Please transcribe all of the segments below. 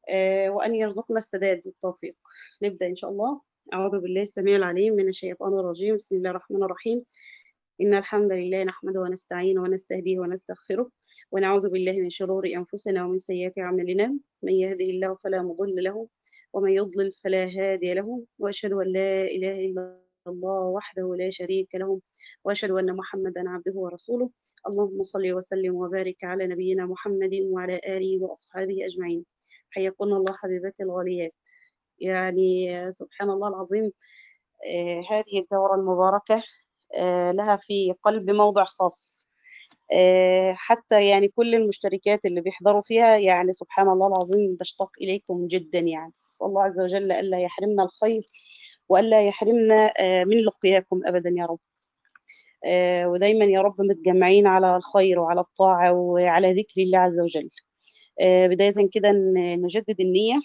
آه، وأن يرزقنا السداد والتوفيق نبدأ إن شاء الله أعوذ بالله السميع العليم من الشيطان الرجيم بسم الله الرحمن الرحيم إن الحمد لله نحمده ونستعينه ونستهديه ونستغفره ونعوذ بالله من شرور أنفسنا ومن سيئات أعمالنا من يهده الله فلا مضل له ومن يضلل فلا هادي له وأشهد أن لا إله إلا الله وحده لا شريك له وأشهد أن محمدا عبده ورسوله اللهم صل وسلم وبارك على نبينا محمد وعلى آله وأصحابه أجمعين حياكم الله حبيباتي الغاليات يعني سبحان الله العظيم آه، هذه الدورة المباركة آه، لها في قلب موضع خاص آه، حتى يعني كل المشتركات اللي بيحضروا فيها يعني سبحان الله العظيم بشتاق إليكم جدا يعني أسأل الله عز وجل ألا يحرمنا الخير وألا يحرمنا آه، من لقياكم أبدا يا رب آه، ودايما يا رب متجمعين على الخير وعلى الطاعة وعلى ذكر الله عز وجل آه، بداية كده ن- نجدد النية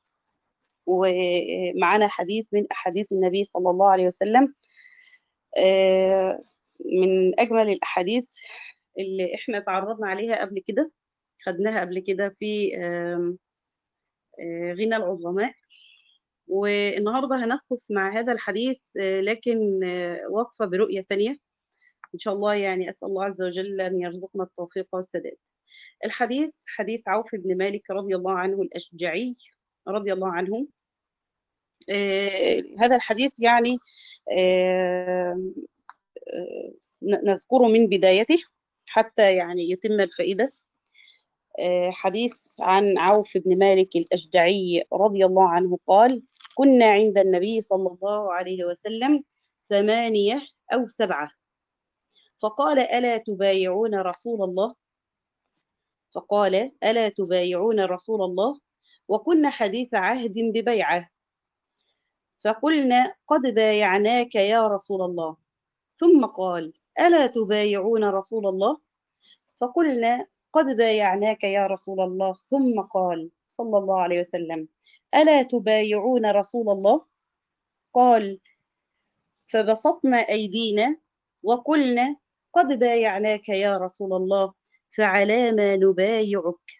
ومعنا حديث من أحاديث النبي صلى الله عليه وسلم آه، من أجمل الأحاديث اللي إحنا تعرضنا عليها قبل كده خدناها قبل كده في آم، آه، غنى العظماء والنهاردة هنقف مع هذا الحديث آه، لكن آه، وقفة برؤية تانية إن شاء الله يعني أسأل الله عز وجل أن يرزقنا التوفيق والسداد الحديث حديث عوف بن مالك رضي الله عنه الأشجعي رضي الله عنه آه، هذا الحديث يعني آه، آه، ن- نذكره من بدايته حتى يعني يتم الفائدة آه، حديث عن عوف بن مالك الأشجعي رضي الله عنه قال كنا عند النبي صلى الله عليه وسلم ثمانية أو سبعة فقال ألا تبايعون رسول الله فقال ألا تبايعون رسول الله وكنا حديث عهد ببيعة فقلنا قد بايعناك يا رسول الله ثم قال ألا تبايعون رسول الله فقلنا قد بايعناك يا رسول الله ثم قال صلى الله عليه وسلم ألا تبايعون رسول الله قال فبسطنا أيدينا وقلنا قد بايعناك يا رسول الله فعلى ما نبايعك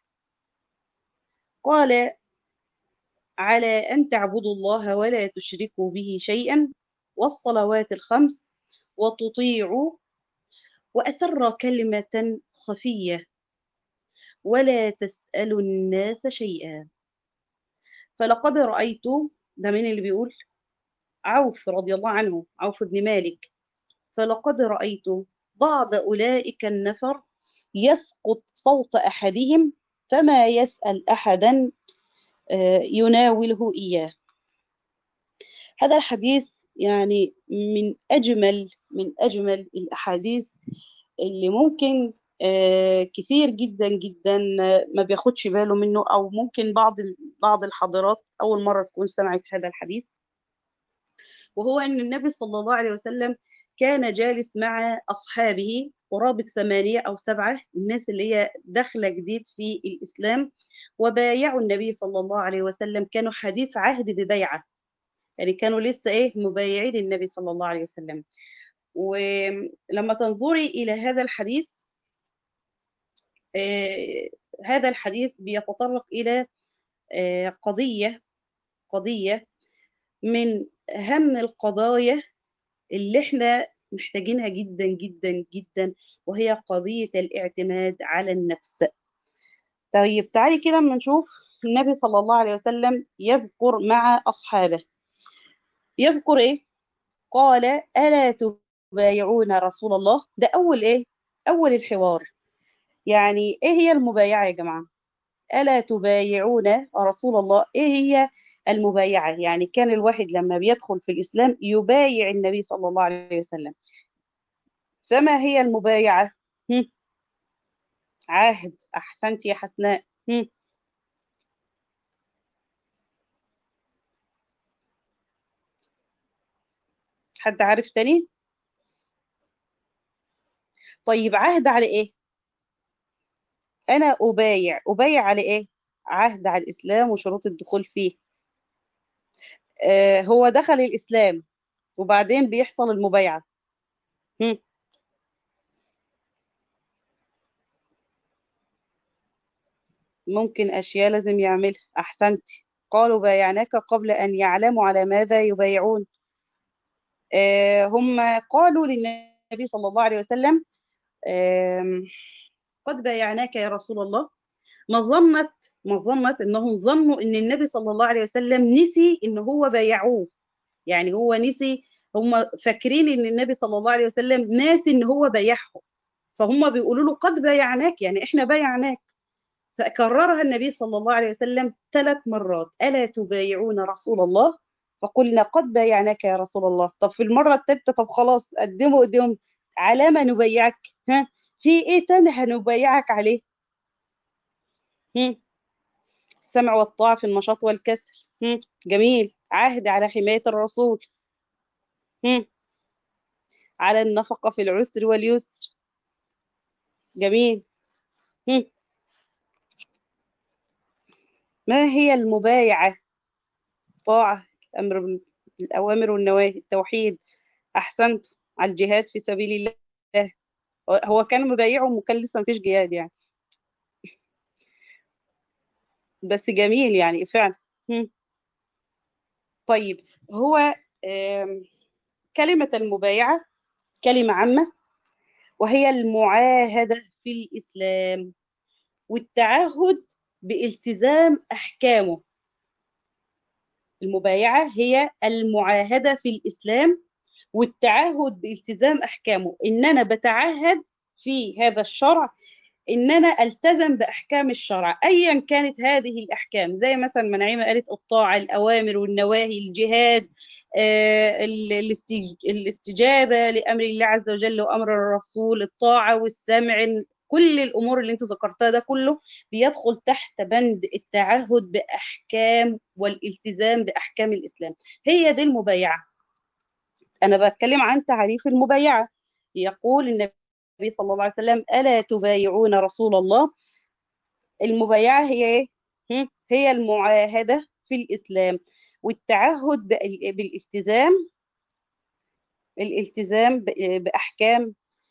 قال على أن تعبدوا الله ولا تشركوا به شيئا والصلوات الخمس وتطيعوا وأسر كلمة خفية ولا تسألوا الناس شيئا فلقد رأيت ده مين اللي بيقول عوف رضي الله عنه عوف بن مالك فلقد رأيت بعض أولئك النفر يسقط صوت أحدهم فما يسأل أحدا آه، يناوله إياه هذا الحديث يعني من أجمل من أجمل الأحاديث اللي ممكن آه، كثير جدا جدا آه، ما بياخدش باله منه أو ممكن بعض بعض الحضارات أول مرة تكون سمعت هذا الحديث وهو أن النبي صلى الله عليه وسلم كان جالس مع أصحابه قرابة ثمانية أو سبعة الناس اللي هي داخلة جديد في الإسلام وبايعوا النبي صلى الله عليه وسلم كانوا حديث عهد ببيعة يعني كانوا لسه إيه مبايعين النبي صلى الله عليه وسلم ولما تنظري إلى هذا الحديث آه، هذا الحديث بيتطرق إلى آه، قضية قضية من أهم القضايا اللي احنا محتاجينها جدا جدا جدا وهي قضية الاعتماد على النفس طيب تعالي كده اما نشوف النبي صلى الله عليه وسلم يذكر مع أصحابه يذكر إيه؟ قال ألا تبايعون رسول الله ده أول إيه؟ أول الحوار يعني إيه هي المبايعة يا جماعة؟ ألا تبايعون رسول الله إيه هي المبايعة يعني كان الواحد لما بيدخل في الإسلام يبايع النبي صلى الله عليه وسلم فما هي المبايعة هم؟ عهد أحسنت يا حسناء هم؟ حد عارف تاني طيب عهد على إيه أنا أبايع أبايع على إيه عهد على الإسلام وشروط الدخول فيه آه هو دخل الإسلام وبعدين بيحصل المبايعة هم؟ ممكن أشياء لازم يعملها أحسنتي قالوا بايعناك قبل أن يعلموا على ماذا يبايعون آه، هم قالوا للنبي صلى الله عليه وسلم آم، قد بايعناك يا رسول الله ما ظنت ما ظنت انهم ظنوا ان النبي صلى الله عليه وسلم نسي ان هو بايعوه يعني هو نسي هم فاكرين ان النبي صلى الله عليه وسلم ناسي ان هو بايعهم فهم بيقولوا له قد بايعناك يعني احنا بايعناك فكررها النبي صلى الله عليه وسلم ثلاث مرات ألا تبايعون رسول الله فقلنا قد بايعناك يا رسول الله طب في المرة الثالثة طب خلاص قدموا ايديهم على ما نبايعك ها في ايه تاني هنبايعك عليه هم؟ السمع والطاعة في النشاط والكسل هم؟ جميل عهد على حماية الرسول هم؟ على النفقة في العسر واليسر جميل هم؟ ما هي المبايعة طاعة أمر بال- الأوامر والنواهي التوحيد أحسنت على الجهاد في سبيل الله هو كان مبايعهم وكان لسه مفيش جهاد يعني بس جميل يعني فعلا هم. طيب هو آم، كلمة المبايعة كلمة عامة وهي المعاهدة في الإسلام والتعهد بالتزام أحكامه المبايعة هي المعاهدة في الإسلام والتعهد بالتزام أحكامه إن أنا بتعهد في هذا الشرع إن أنا ألتزم بأحكام الشرع أيا كانت هذه الأحكام زي مثلا ما نعيمة قالت الطاعة الأوامر والنواهي الجهاد آه، ال- الاستج- الاستجابة لأمر الله عز وجل وأمر الرسول الطاعة والسمع كل الأمور اللي أنت ذكرتها ده كله بيدخل تحت بند التعهد بأحكام والالتزام بأحكام الإسلام هي دي المبايعة أنا بتكلم عن تعريف المبايعة يقول النبي صلى الله عليه وسلم ألا تبايعون رسول الله المبايعة هي إيه؟ هم؟ هي المعاهدة في الإسلام والتعهد بال- بالالتزام الالتزام ب- بأحكام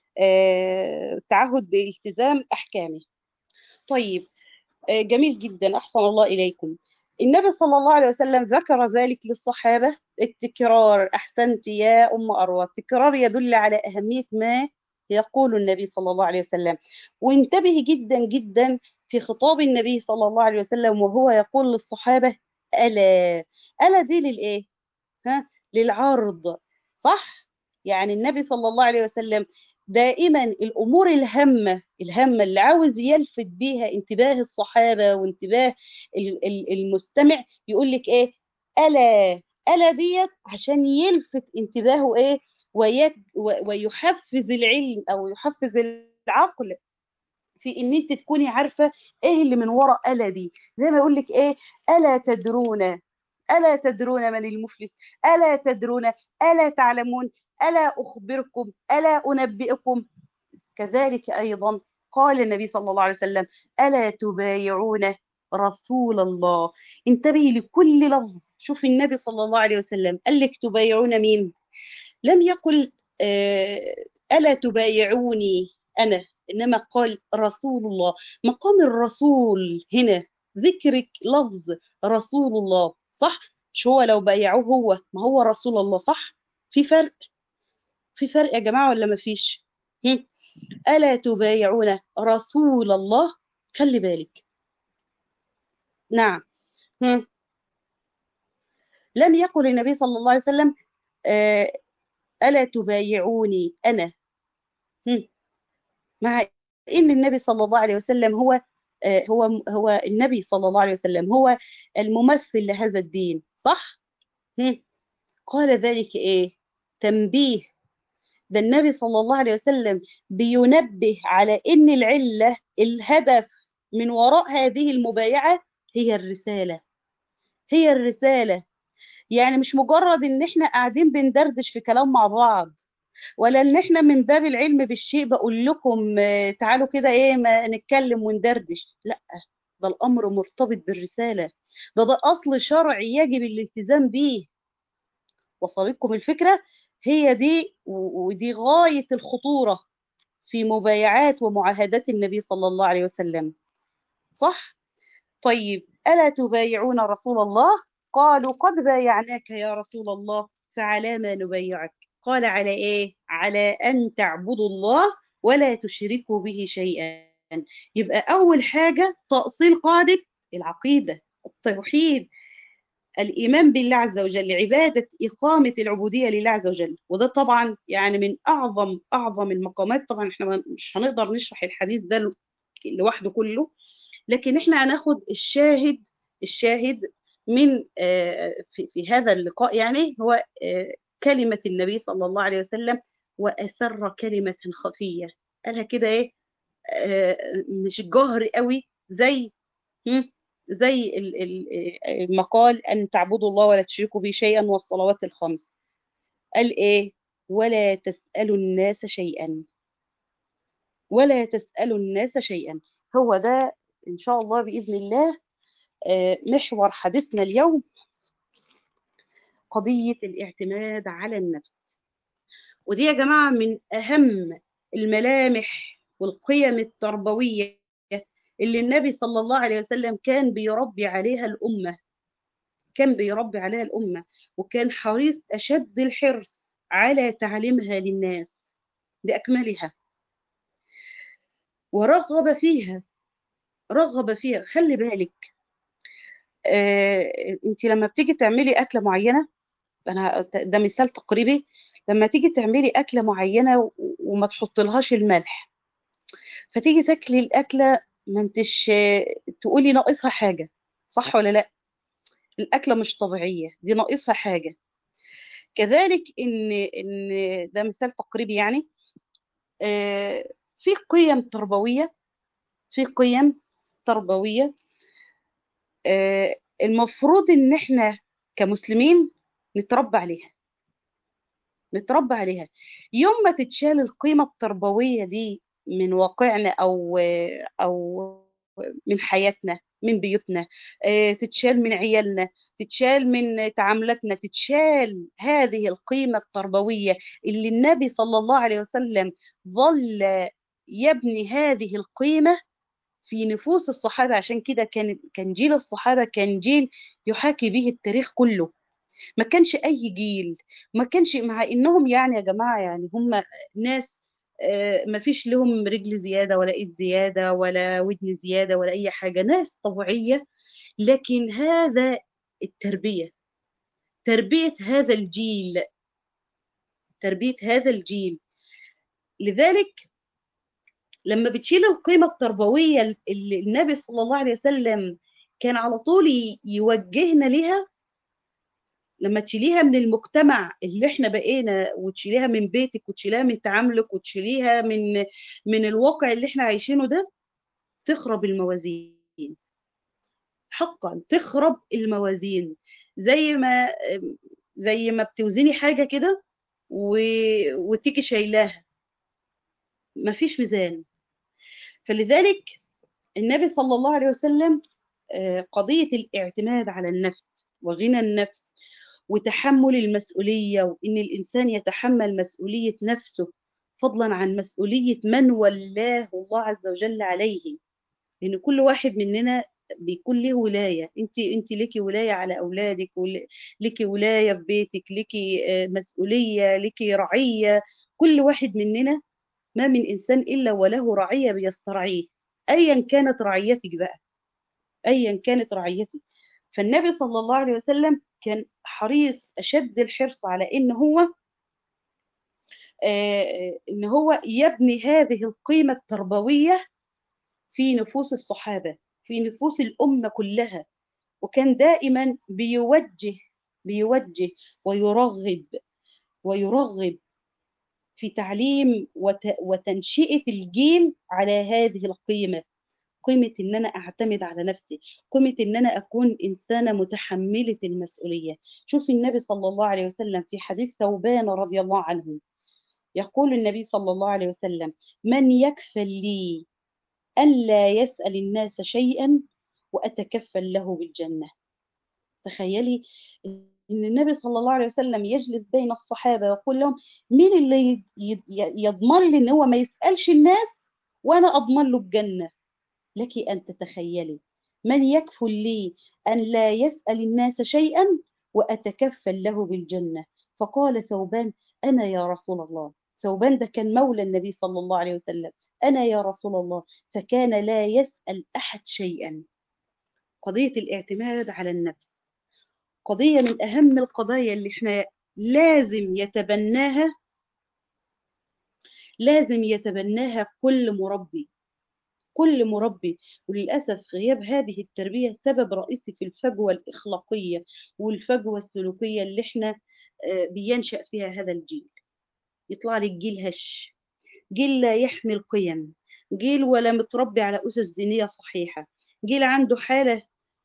آه، التعهد بالتزام أحكامه طيب آه، جميل جدا أحسن الله إليكم النبي صلى الله عليه وسلم ذكر ذلك للصحابة التكرار أحسنت يا أم أروى التكرار يدل على أهمية ما يقول النبي صلى الله عليه وسلم وانتبهي جدا جدا في خطاب النبي صلى الله عليه وسلم وهو يقول للصحابة ألا ألا دي للإيه ها للعرض صح يعني النبي صلى الله عليه وسلم دائما الامور الهامه الهامه اللي عاوز يلفت بيها انتباه الصحابه وانتباه ال- ال- المستمع يقول لك ايه الا الا ديت عشان يلفت انتباهه ايه ويت و- ويحفز العلم او يحفز العقل في ان انت تكوني عارفه ايه اللي من وراء الا دي زي ما يقول لك ايه الا تدرون ألا تدرون من المفلس ألا تدرون ألا تعلمون ألا أخبركم ألا أنبئكم كذلك أيضا قال النبي صلى الله عليه وسلم ألا تبايعون رسول الله انتبهي لكل لفظ شوف النبي صلى الله عليه وسلم قال لك تبايعون مين لم يقل آه، ألا تبايعوني أنا إنما قال رسول الله مقام الرسول هنا ذكرك لفظ رسول الله صح مش هو لو بايعوه هو ما هو رسول الله صح في فرق في فرق يا جماعة ولا ما فيش هم؟ ألا تبايعون رسول الله خلي بالك نعم هم. لم يقل النبي صلى الله عليه وسلم آه، ألا تبايعوني أنا هم. مع ان النبي صلى الله عليه وسلم هو آه، هو هو النبي صلى الله عليه وسلم هو الممثل لهذا الدين صح هم. قال ذلك ايه تنبيه ده النبي صلى الله عليه وسلم بينبه على ان العله الهدف من وراء هذه المبايعه هي الرساله هي الرساله يعني مش مجرد ان احنا قاعدين بندردش في كلام مع بعض ولا ان احنا من باب العلم بالشيء بقول لكم آه، تعالوا كده ايه ما نتكلم وندردش لا ده الامر مرتبط بالرساله ده ده اصل شرعي يجب الالتزام به وصلتكم الفكره هي دي و- ودي غايه الخطوره في مبايعات ومعاهدات النبي صلى الله عليه وسلم صح طيب ألا تبايعون رسول الله قالوا قد بايعناك يا رسول الله فعلى ما نبايعك قال على إيه على أن تعبدوا الله ولا تشركوا به شيئا يبقى أول حاجة تأصيل قاعدة العقيدة التوحيد الإيمان بالله عز وجل عبادة إقامة العبودية لله عز وجل وده طبعا يعني من أعظم أعظم المقامات طبعا احنا مش هنقدر نشرح الحديث ده لوحده كله لكن احنا هناخد الشاهد الشاهد من في, في هذا اللقاء يعني هو كلمة النبي صلى الله عليه وسلم وأسر كلمة خفية قالها كده ايه مش جهر قوي زي زي المقال أن تعبدوا الله ولا تشركوا به شيئا والصلوات الخمس قال إيه ولا تسألوا الناس شيئا ولا تسألوا الناس شيئا هو ده إن شاء الله بإذن الله محور حديثنا اليوم قضية الاعتماد على النفس ودي يا جماعة من أهم الملامح والقيم التربوية اللي النبي صلى الله عليه وسلم كان بيربي عليها الأمة كان بيربي عليها الأمة وكان حريص أشد الحرص على تعليمها للناس بأكملها ورغب فيها رغب فيها خلي بالك آه انت لما بتيجي تعملي أكلة معينة أنا ده مثال تقريبي لما تيجي تعملي أكلة معينة وما تحطلهاش الملح فتيجي تاكلي الأكلة ما انتش تقولي ناقصها حاجة صح ولا لا الأكلة مش طبيعية دي ناقصها حاجة كذلك إن إن ده مثال تقريبي يعني آه في قيم تربوية في قيم تربوية آه المفروض إن إحنا كمسلمين نتربى عليها نتربى عليها يوم ما تتشال القيمة التربوية دي من واقعنا او او من حياتنا من بيوتنا تتشال من عيالنا تتشال من تعاملاتنا تتشال هذه القيمة التربوية اللي النبي صلى الله عليه وسلم ظل يبني هذه القيمة في نفوس الصحابة عشان كده كان كان جيل الصحابة كان جيل يحاكي به التاريخ كله ما كانش أي جيل ما كانش مع إنهم يعني يا جماعة يعني هم ناس ما فيش لهم رجل زيادة ولا إيد زيادة ولا ودن زيادة ولا أي حاجة ناس طبيعية لكن هذا التربية تربية هذا الجيل تربية هذا الجيل لذلك لما بتشيل القيمة التربوية اللي النبي صلى الله عليه وسلم كان على طول يوجهنا لها لما تشيليها من المجتمع اللي احنا بقينا وتشيليها من بيتك وتشيليها من تعاملك وتشيليها من من الواقع اللي احنا عايشينه ده تخرب الموازين حقا تخرب الموازين زي ما زي ما بتوزني حاجة كده و... وتيجي شايلاها مفيش ميزان فلذلك النبي صلى الله عليه وسلم قضية الاعتماد على النفس وغنى النفس وتحمل المسؤولية وإن الإنسان يتحمل مسؤولية نفسه فضلا عن مسؤولية من ولاه الله عز وجل عليه لأن كل واحد مننا بيكون له ولاية انت انت ليكي ولاية على أولادك ليكي ولاية في بيتك ليكي مسؤولية ليكي رعية كل واحد مننا ما من إنسان إلا وله رعية بيسترعيه أيا كانت رعيتك بقى أيا كانت رعيتك فالنبي صلى الله عليه وسلم كان حريص أشد الحرص على إن هو آه إن هو يبني هذه القيمة التربوية في نفوس الصحابة في نفوس الأمة كلها وكان دائما بيوجه بيوجه ويرغب ويرغب في تعليم وتنشئة الجيل على هذه القيمة قيمة إن أنا أعتمد على نفسي قيمة إن أنا أكون إنسانة متحملة المسؤولية شوف النبي صلى الله عليه وسلم في حديث ثوبان رضي الله عنه يقول النبي صلى الله عليه وسلم من يكفل لي ألا يسأل الناس شيئا وأتكفل له بالجنة تخيلي ان النبي صلى الله عليه وسلم يجلس بين الصحابه ويقول لهم مين اللي يضمن لي ان هو ما يسالش الناس وانا اضمن له الجنه لك ان تتخيلي من يكفل لي أن لا يسأل الناس شيئا وأتكفل له بالجنة فقال ثوبان أنا يا رسول الله ثوبان ده كان مولى النبي صلى الله عليه وسلم أنا يا رسول الله فكان لا يسأل أحد شيئا قضية الاعتماد على النفس قضية من أهم القضايا اللي احنا لازم يتبناها لازم يتبناها كل مربي كل مربي وللأسف غياب هذه التربية سبب رئيسي في الفجوة الإخلاقية والفجوة السلوكية اللي احنا بينشأ فيها هذا الجيل يطلع لي الجيل هش جيل لا يحمل قيم جيل ولا متربي على أسس دينية صحيحة جيل عنده حالة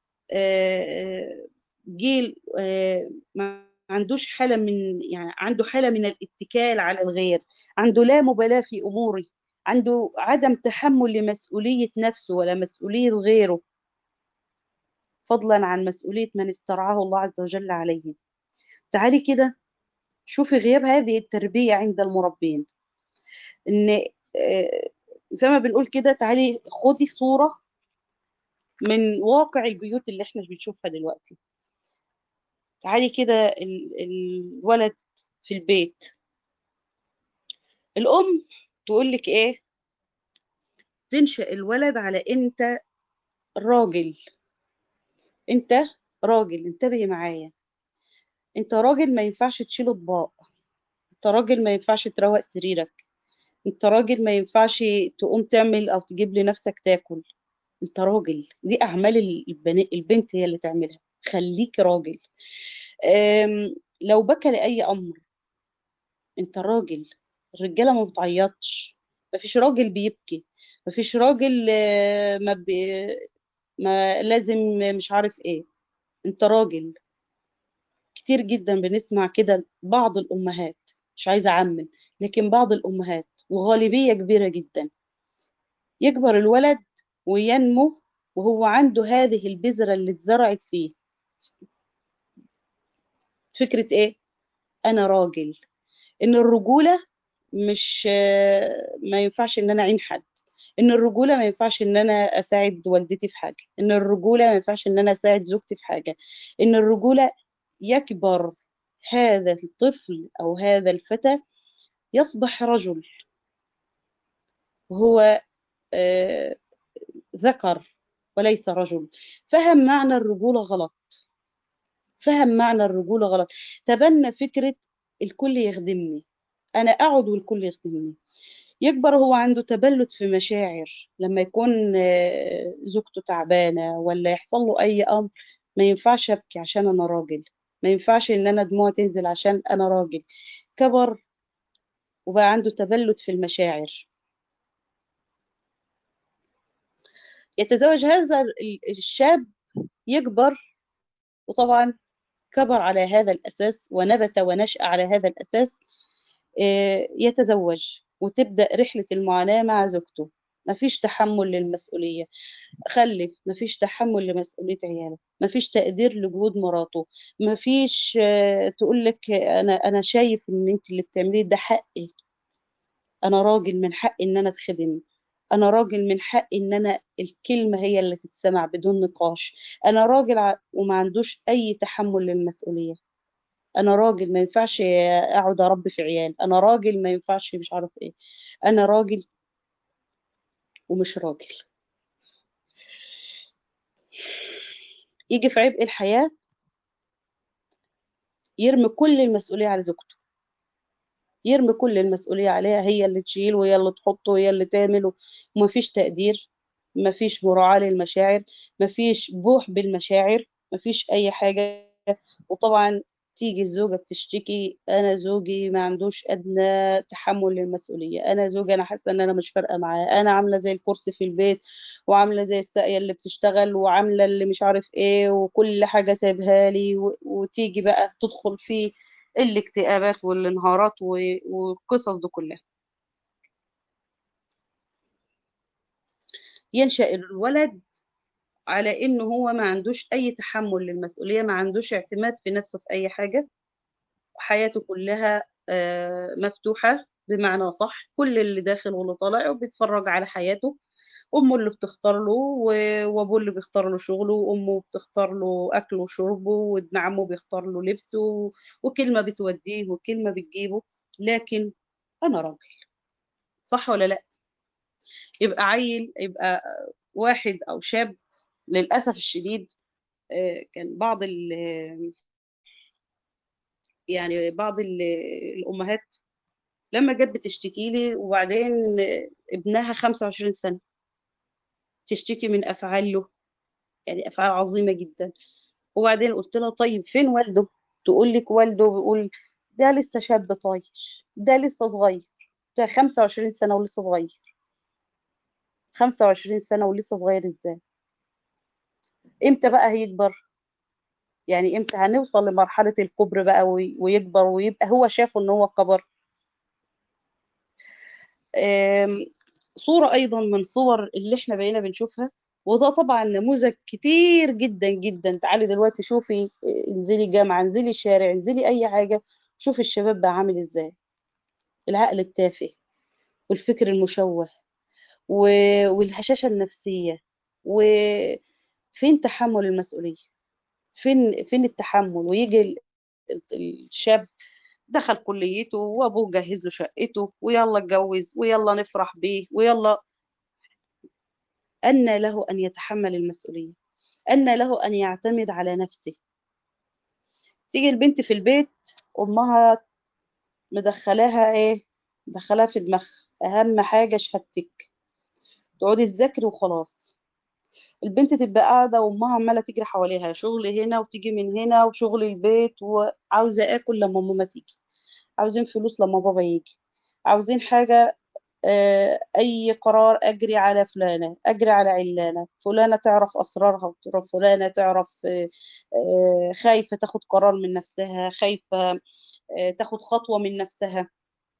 جيل ما عندوش حالة من يعني عنده حالة من الاتكال على الغير عنده لا مبالاة في أموره عنده عدم تحمل لمسؤولية نفسه ولا مسؤولية غيره فضلا عن مسؤولية من استرعاه الله عز وجل عليه تعالي كده شوفي غياب هذه التربية عند المربين ان زي ما بنقول كده تعالي خدي صورة من واقع البيوت اللي احنا بنشوفها دلوقتي تعالي كده الولد في البيت الأم تقول لك ايه تنشأ الولد على انت راجل انت راجل انتبهي معايا انت راجل ما ينفعش تشيل اطباق انت راجل ما ينفعش تروق سريرك انت راجل ما ينفعش تقوم تعمل او تجيب لنفسك تاكل انت راجل دي اعمال البنت هي اللي تعملها خليك راجل لو بكى لاي امر انت راجل الرجاله ما بتعيطش مفيش راجل بيبكي مفيش راجل ما, بي... ما لازم مش عارف ايه انت راجل كتير جدا بنسمع كده بعض الامهات مش عايزه اعمم لكن بعض الامهات وغالبيه كبيره جدا يكبر الولد وينمو وهو عنده هذه البذره اللي اتزرعت فيه فكره ايه انا راجل ان الرجوله مش ما ينفعش ان انا اعين حد ان الرجوله ما ينفعش ان انا اساعد والدتي في حاجه ان الرجوله ما ينفعش ان انا اساعد زوجتي في حاجه ان الرجوله يكبر هذا الطفل او هذا الفتى يصبح رجل وهو آه ذكر وليس رجل فهم معنى الرجوله غلط فهم معنى الرجوله غلط تبنى فكره الكل يخدمني انا اقعد والكل يخدمني يكبر هو عنده تبلد في مشاعر لما يكون زوجته تعبانة ولا يحصل له أي أمر ما ينفعش أبكي عشان أنا راجل ما ينفعش إن أنا دموع تنزل عشان أنا راجل كبر وبقى عنده تبلد في المشاعر يتزوج هذا الشاب يكبر وطبعا كبر على هذا الأساس ونبت ونشأ على هذا الأساس يتزوج وتبدأ رحلة المعاناة مع زوجته مفيش تحمل للمسؤولية خلف مفيش تحمل لمسؤولية عياله مفيش تقدير لجهود مراته مفيش تقول لك أنا أنا شايف إن أنت اللي بتعمليه ده حقي أنا راجل من حقي إن أنا أتخدم أنا راجل من حقي إن أنا الكلمة هي اللي تتسمع بدون نقاش أنا راجل وما عندوش أي تحمل للمسؤولية انا راجل ما ينفعش اقعد اربي في عيال انا راجل ما ينفعش مش عارف ايه انا راجل ومش راجل يجي في عبء الحياة يرمي كل المسؤولية على زوجته يرمي كل المسؤولية عليها هي اللي تشيل وهي اللي تحط وهي اللي تعمل ومفيش تقدير مفيش مراعاة للمشاعر مفيش بوح بالمشاعر مفيش أي حاجة وطبعا تيجي الزوجة بتشتكي أنا زوجي ما عندوش أدنى تحمل للمسؤولية أنا زوجي أنا حاسة إن أنا مش فارقة معاه أنا عاملة زي الكرسي في البيت وعاملة زي الساقية اللي بتشتغل وعاملة اللي مش عارف إيه وكل حاجة سايبها لي وتيجي بقى تدخل في الاكتئابات والانهارات والقصص دي كلها ينشأ الولد على انه هو ما عندوش اي تحمل للمسؤوليه ما عندوش اعتماد في نفسه في اي حاجه وحياته كلها مفتوحه بمعنى صح كل اللي داخل واللي طالع وبيتفرج على حياته امه اللي بتختار له و- وابوه اللي بيختار له شغله وامه بتختار له اكله وشربه وابن عمه بيختار له لبسه و- وكلمه بتوديه وكلمه بتجيبه لكن انا راجل صح ولا لا يبقى عيل يبقى واحد او شاب للاسف الشديد آه، كان بعض ال يعني بعض ال- الامهات لما جت بتشتكي لي وبعدين ابنها 25 سنه تشتكي من افعال له يعني افعال عظيمه جدا وبعدين قلت لها طيب فين والده تقول لك والده بيقول ده لسه شاب طايش ده لسه صغير ده 25 سنه ولسه صغير 25 سنه ولسه صغير ازاي امتى بقى هيكبر يعني امتى هنوصل لمرحله الكبر بقى وي- ويكبر ويبقى هو شافه ان هو كبر آم، صورة أيضا من صور اللي احنا بقينا بنشوفها وده طبعا نموذج كتير جدا جدا تعالي دلوقتي شوفي آه، انزلي جامعة انزلي الشارع انزلي أي حاجة شوفي الشباب بقى عامل ازاي العقل التافه والفكر المشوه و- والهشاشة النفسية وفين تحمل المسؤولية فين فين التحمل ويجي ال- ال- الشاب دخل كليته وابوه جهز له شقته ويلا اتجوز ويلا نفرح بيه ويلا أن له أن يتحمل المسؤولية أن له أن يعتمد على نفسه تيجي البنت في البيت أمها مدخلاها إيه مدخلاها في دماغها أهم حاجة شهادتك تقعدي تذاكري وخلاص البنت تبقى قاعدة وأمها عمالة تجري حواليها شغل هنا وتيجي من هنا وشغل البيت وعاوزة آكل لما ماما تيجي عاوزين فلوس لما بابا يجي عاوزين حاجة آه، أي قرار أجري على فلانة أجري على علانة فلانة تعرف أسرارها وتعرف فلانة تعرف آه، آه، خايفة تاخد قرار من نفسها خايفة آه، تاخد خطوة من نفسها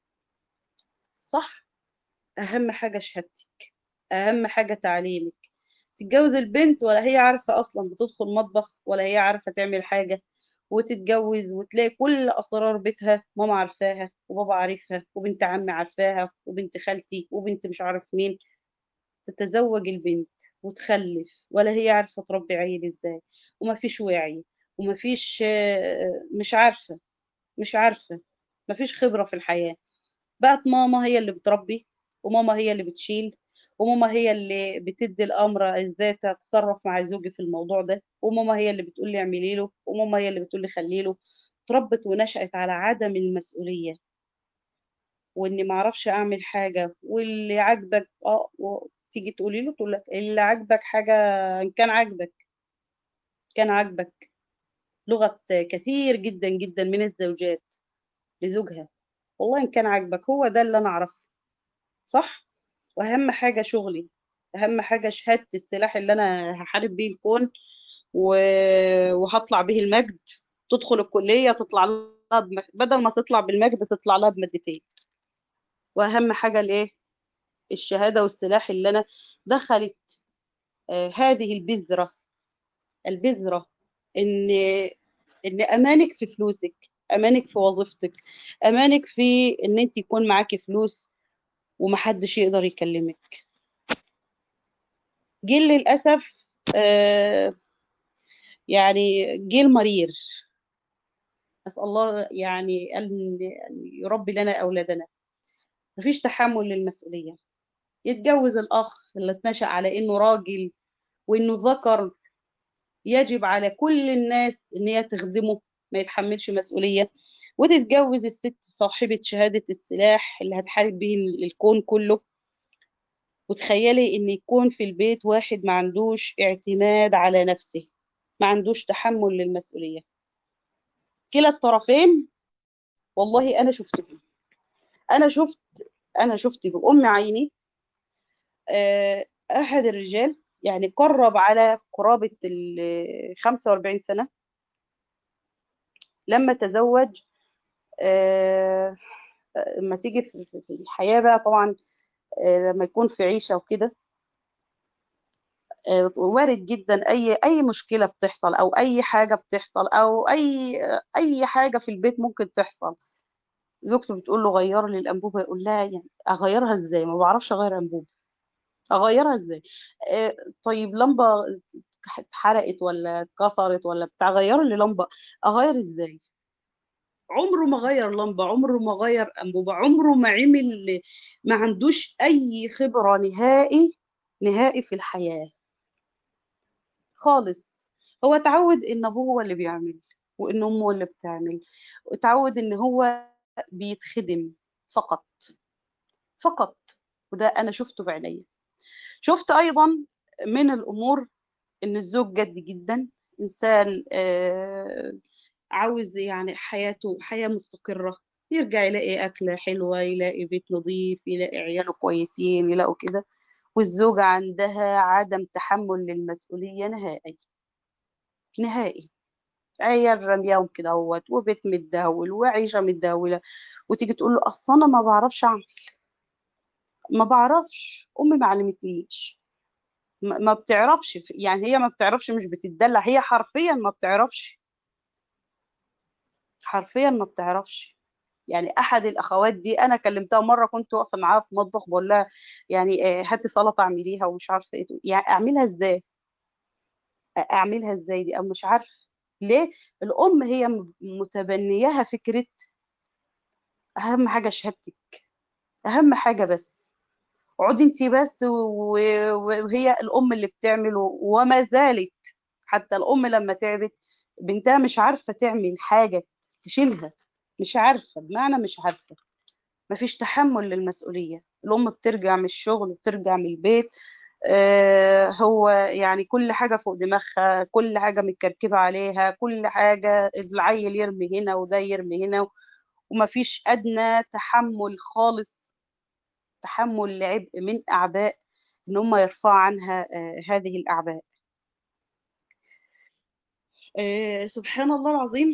صح أهم حاجة شهادتك أهم حاجة تعليمك تتجوز البنت ولا هي عارفة أصلا بتدخل مطبخ ولا هي عارفة تعمل حاجة وتتجوز وتلاقي كل أسرار بيتها ماما عارفاها وبابا عارفها وبنت عمي عارفاها وبنت خالتي وبنت مش عارف مين تتزوج البنت وتخلف ولا هي عارفة تربي عيل ازاي ومفيش وعي ومفيش آه، مش عارفة مش عارفة مفيش خبرة في الحياة بقت ماما هي اللي بتربي وماما هي اللي بتشيل وماما هي اللي بتدي الأمر ازاي تتصرف مع زوجي في الموضوع ده وماما هي اللي بتقول لي اعملي له وماما هي اللي بتقول لي خلي له اتربت ونشأت على عدم المسؤولية واني ما اعرفش اعمل حاجه واللي عاجبك اه و- تيجي تقولي له تقول لك اللي عاجبك حاجه ان كان عاجبك كان عاجبك لغه كثير جدا جدا من الزوجات لزوجها والله ان كان عاجبك هو ده اللي انا اعرفه صح واهم حاجه شغلي اهم حاجه شهادتي السلاح اللي انا هحارب بيه الكون و... وهطلع به المجد تدخل الكليه تطلع لها بم... بدل ما تطلع بالمجد تطلع لها بمادتين واهم حاجه الايه الشهاده والسلاح اللي انا دخلت آه، هذه البذرة البذرة إن إن أمانك في فلوسك أمانك في وظيفتك أمانك في إن أنت يكون معاكي فلوس ومحدش يقدر يكلمك جيل للأسف آه، يعني جيل مرير أسأل الله يعني أن أن يربي لنا أولادنا مفيش تحمل للمسؤولية يتجوز الأخ اللي اتنشأ على إنه راجل وإنه ذكر يجب على كل الناس ان هي تخدمه ما يتحملش مسؤولية وتتجوز الست صاحبة شهادة السلاح اللي هتحارب به ال- الكون كله وتخيلي ان يكون في البيت واحد ما عندوش اعتماد على نفسه ما عندوش تحمل للمسؤولية كلا الطرفين والله انا شفتهم انا شفت انا شفت بأم عيني آه، احد الرجال يعني قرب على قرابة ال 45 سنة لما تزوج آه، لما تيجي في في- في الحياة بقى طبعا آه، لما يكون في عيشة وكده آه، وارد جدا أي أي مشكلة بتحصل أو أي حاجة بتحصل أو أي أي حاجة في البيت ممكن تحصل زوجته بتقول له غير لي الأنبوبة يقول لها يعني أغيرها إزاي ما بعرفش أغير أنبوبة اغيرها ازاي آه، طيب لمبه اتحرقت ولا اتكسرت ولا بتاع غير لي لمبه اغير ازاي عمره ما غير لمبه عمره ما غير انبوبه عمره ما عمل ما عندوش اي خبره نهائي نهائي في الحياه خالص هو اتعود ان ابوه هو اللي بيعمل وان امه هو اللي بتعمل واتعود ان هو بيتخدم فقط فقط وده انا شفته بعينيا شفت ايضا من الامور ان الزوج جد جدا انسان آه، عاوز يعني حياته حياة مستقرة يرجع يلاقي أكلة حلوة يلاقي بيت نظيف يلاقي عياله كويسين يلاقوا كده والزوجة عندها عدم تحمل للمسؤولية نهائي نهائي عيال رمياهم كده اهوت وبيت متداول وعيشة متداولة وتيجي تقول له أصل أنا ما بعرفش أعمل ما بعرفش أمي ما علمتنيش ما ما بتعرفش يعني هي ما بتعرفش مش بتتدلع هي حرفيا ما بتعرفش حرفيا ما بتعرفش يعني احد الاخوات دي انا كلمتها مره كنت واقفه معاها في مطبخ بقول لها يعني آه، هاتي سلطه اعمليها ومش عارفه ايه يعني اعملها ازاي اعملها ازاي دي او مش عارفه ليه الام هي م- متبنياها فكره اهم حاجه شهادتك اهم حاجه بس اقعدي انتي بس و- و- وهي الام اللي بتعمل و- وما زالت حتى الام لما تعبت بنتها مش عارفه تعمل حاجه تشيلها مش عارفه بمعنى مش عارفه مفيش تحمل للمسؤوليه الام بترجع من الشغل بترجع من البيت آه، هو يعني كل حاجه فوق دماغها كل حاجه متكركبه عليها كل حاجه العيل يرمي هنا وده يرمي هنا ومفيش ادنى تحمل خالص تحمل لعبء من اعباء ان هم يرفعوا عنها آه، هذه الاعباء آه، سبحان الله العظيم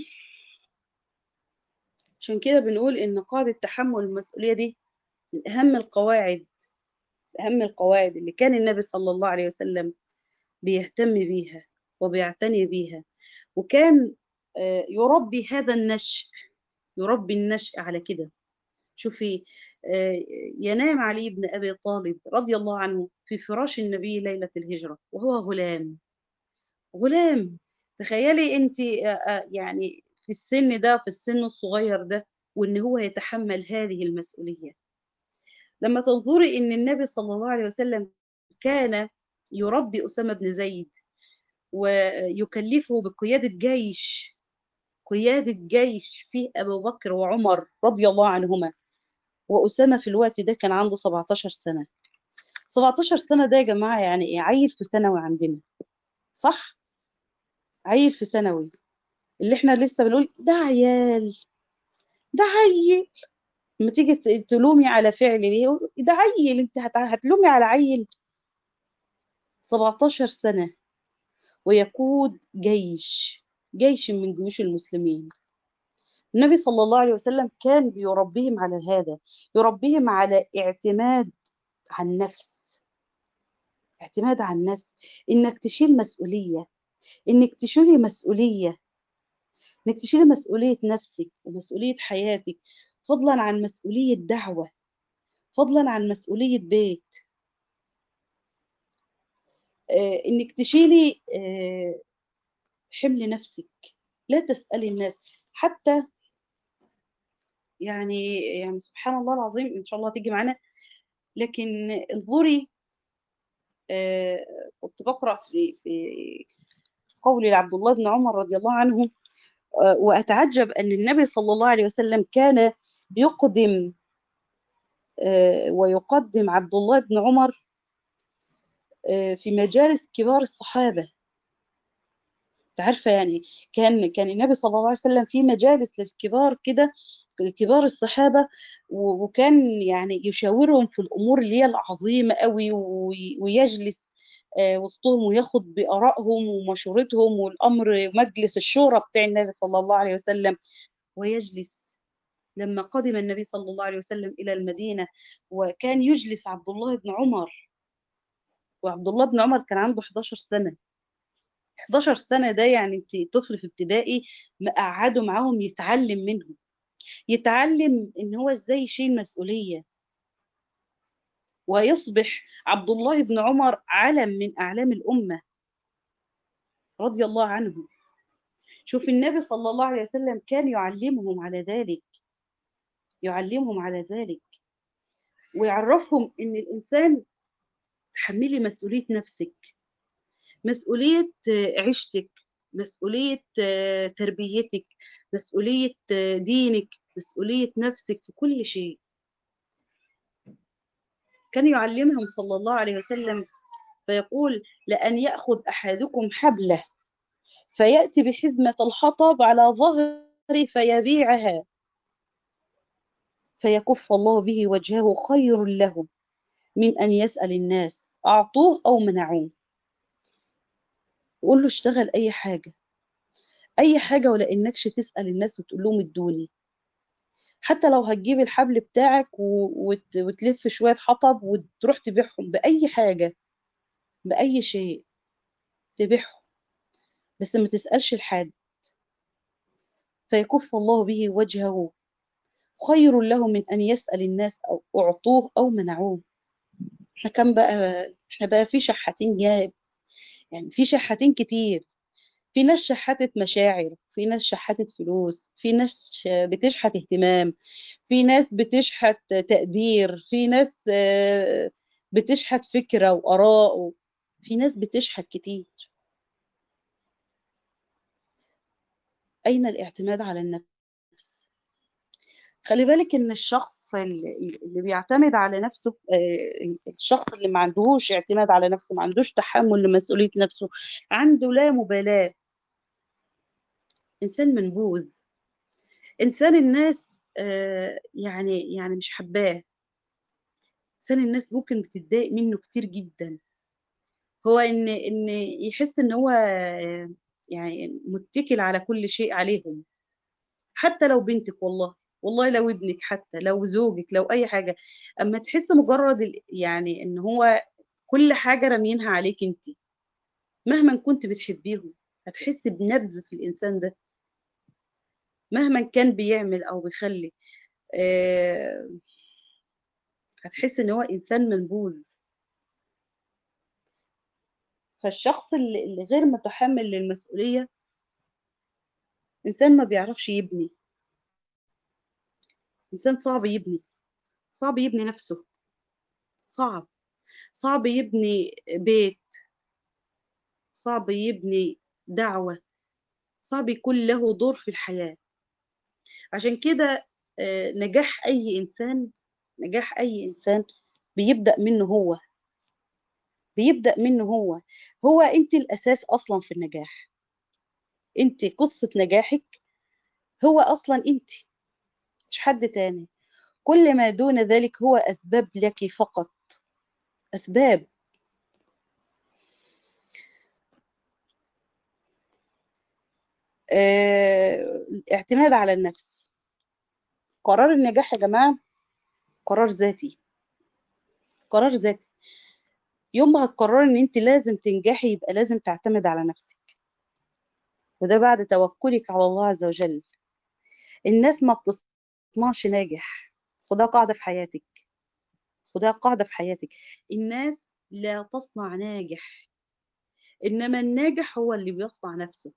عشان كده بنقول ان قاعده تحمل المسؤوليه دي من اهم القواعد اهم القواعد اللي كان النبي صلى الله عليه وسلم بيهتم بيها وبيعتني بيها وكان آه، يربي هذا النشء يربي النشء على كده شوفي آه، ينام علي بن ابي طالب رضي الله عنه في فراش النبي ليله الهجره وهو غلام غلام تخيلي انت يعني في السن ده في السن الصغير ده وان هو يتحمل هذه المسؤوليه لما تنظري ان النبي صلى الله عليه وسلم كان يربي اسامه بن زيد ويكلفه بقياده جيش قياده جيش فيه ابو بكر وعمر رضي الله عنهما واسامه في الوقت ده كان عنده 17 سنه 17 سنه ده يا جماعه يعني ايه عيل في ثانوي عندنا صح عيل في ثانوي اللي احنا لسه بنقول ده عيال ده عيل لما تيجي ت- تلومي على فعل ليه ده عيل انت هت- هتلومي على عيل 17 سنة ويقود جيش جيش من جيوش المسلمين النبي صلى الله عليه وسلم كان بيربيهم على هذا يربيهم على اعتماد على النفس اعتماد على النفس انك تشيل مسؤولية انك تشيلي مسؤولية انك تشيلي مسؤولية نفسك ومسؤولية حياتك فضلا عن مسؤولية دعوة فضلا عن مسؤولية بيت آه، انك تشيلي آه، حمل نفسك لا تسألي الناس حتى يعني يعني سبحان الله العظيم ان شاء الله تيجي معانا لكن انظري آه، كنت بقرأ في في قول لعبد الله بن عمر رضي الله عنه آه، وأتعجب أن النبي صلى الله عليه وسلم كان يقدم آه، ويقدم عبد الله بن عمر آه، في مجالس كبار الصحابة عارفة يعني كان كان النبي صلى الله عليه وسلم في مجالس للكبار كده كبار الصحابة و- وكان يعني يشاورهم في الأمور اللي هي العظيمة قوي وي- ويجلس آه، وسطهم وياخد بآرائهم ومشورتهم والأمر مجلس الشورى بتاع النبي صلى الله عليه وسلم ويجلس لما قدم النبي صلى الله عليه وسلم إلى المدينة وكان يجلس عبد الله بن عمر وعبد الله بن عمر كان عنده 11 سنة 11 سنة ده يعني انت طفل في ابتدائي مقعده معاهم يتعلم منهم يتعلم ان هو ازاي يشيل مسؤولية ويصبح عبد الله بن عمر علم من أعلام الأمة رضي الله عنه شوف النبي صلى الله عليه وسلم كان يعلمهم على ذلك يعلمهم على ذلك ويعرفهم ان الانسان تحملي مسؤوليه نفسك مسؤوليه عيشتك مسؤوليه تربيتك مسؤوليه دينك مسؤوليه نفسك في كل شيء كان يعلمهم صلى الله عليه وسلم فيقول لأن يأخذ أحدكم حبله فيأتي بحزمة الحطب على ظهري فيبيعها فيكف الله به وجهه خير له من أن يسأل الناس أعطوه أو منعوه يقول له اشتغل أي حاجة أي حاجة ولا إنكش تسأل الناس وتقول لهم ادوني حتى لو هتجيب الحبل بتاعك وت... وتلف شوية حطب وتروح تبيعهم بأي حاجة بأي شيء تبيعهم بس ما تسألش الحد فيكف الله به وجهه خير له من أن يسأل الناس أو أعطوه أو منعوه احنا كان بقى احنا بقى في شحاتين جاب يعني في شحاتين كتير في ناس شحاتة مشاعر في ناس شحاتة فلوس في ناس بتشحت اهتمام في ناس بتشحت تقدير في ناس بتشحت فكرة وآراء في ناس بتشحت كتير أين الاعتماد على النفس خلي بالك إن الشخص اللي بيعتمد على نفسه الشخص اللي ما عندهوش اعتماد على نفسه ما عندوش تحمل لمسؤولية نفسه عنده لا مبالاة إنسان منبوذ إنسان الناس يعني يعني مش حباه إنسان الناس ممكن بتتضايق منه كتير جدا هو إن إن يحس إن هو يعني متكل على كل شيء عليهم حتى لو بنتك والله والله لو ابنك حتى لو زوجك لو اي حاجه اما تحس مجرد يعني ان هو كل حاجه رامينها عليك انت مهما كنت بتحبيهم هتحس بنبذ في الانسان ده مهما كان بيعمل او بيخلي آه هتحس ان هو انسان منبوذ فالشخص اللي غير متحمل للمسؤوليه انسان ما بيعرفش يبني إنسان صعب يبني صعب يبني نفسه صعب صعب يبني بيت صعب يبني دعوة صعب يكون له دور في الحياة عشان كده نجاح أي إنسان نجاح أي إنسان بيبدأ منه هو بيبدأ منه هو هو أنت الأساس أصلا في النجاح أنت قصة نجاحك هو أصلا أنت مش حد تاني كل ما دون ذلك هو أسباب لك فقط أسباب آه، اعتماد على النفس قرار النجاح يا جماعة قرار ذاتي قرار ذاتي يوم ما هتقرري ان انت لازم تنجحي يبقى لازم تعتمد على نفسك وده بعد توكلك على الله عز وجل الناس ما بتصنعش ناجح خدها قاعدة في حياتك خدها قاعدة في حياتك الناس لا تصنع ناجح إنما الناجح هو اللي بيصنع نفسه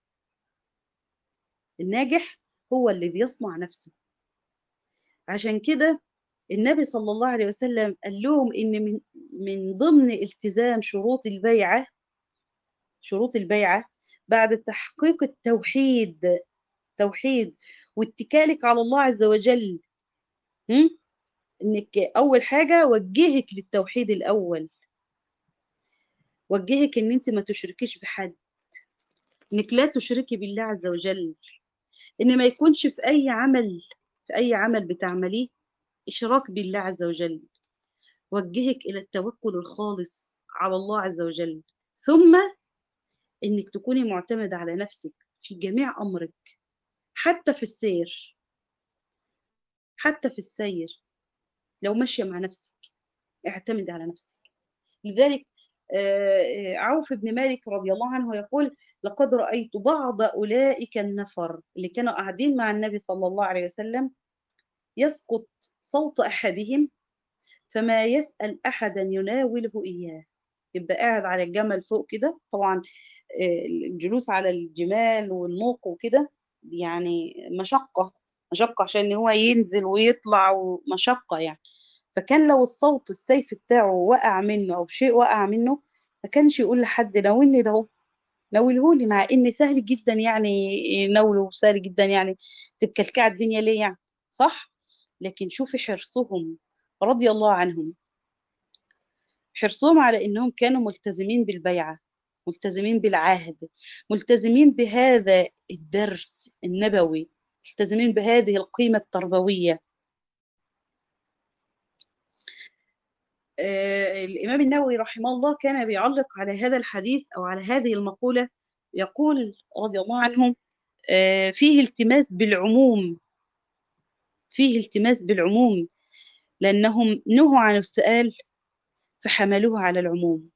الناجح هو اللي بيصنع نفسه عشان كده النبي صلى الله عليه وسلم قال لهم إن من, من ضمن التزام شروط البيعة شروط البيعة بعد تحقيق التوحيد توحيد واتكالك على الله عز وجل م? انك اول حاجه وجهك للتوحيد الاول وجهك ان انت ما تشركيش بحد انك لا تشركي بالله عز وجل ان ما يكونش في اي عمل في اي عمل بتعمليه اشراك بالله عز وجل وجهك الى التوكل الخالص على الله عز وجل ثم انك تكوني معتمدة على نفسك في جميع امرك حتى في السير حتى في السير لو ماشية مع نفسك اعتمد على نفسك لذلك عوف بن مالك رضي الله عنه يقول لقد رأيت بعض أولئك النفر اللي كانوا قاعدين مع النبي صلى الله عليه وسلم يسقط صوت أحدهم فما يسأل أحدا يناوله إياه يبقى قاعد على الجمل فوق كده طبعا آه، الجلوس على الجمال والنوق وكده يعني مشقة مشقة عشان هو ينزل ويطلع ومشقة يعني فكان لو الصوت السيف بتاعه وقع منه أو شيء وقع منه ما كانش يقول لحد ناولني ده اهو ناولهولي مع ان سهل جدا يعني نوله سهل جدا يعني تبكلكع الدنيا ليه يعني صح لكن شوفي حرصهم رضي الله عنهم حرصهم على انهم كانوا ملتزمين بالبيعة ملتزمين بالعهد ملتزمين بهذا الدرس النبوي ملتزمين بهذه القيمة التربوية آه، الإمام النووي رحمه الله كان بيعلق على هذا الحديث أو على هذه المقولة يقول رضي الله عنه آه، فيه التماس بالعموم فيه التماس بالعموم لأنهم نهوا عن السؤال فحملوه على العموم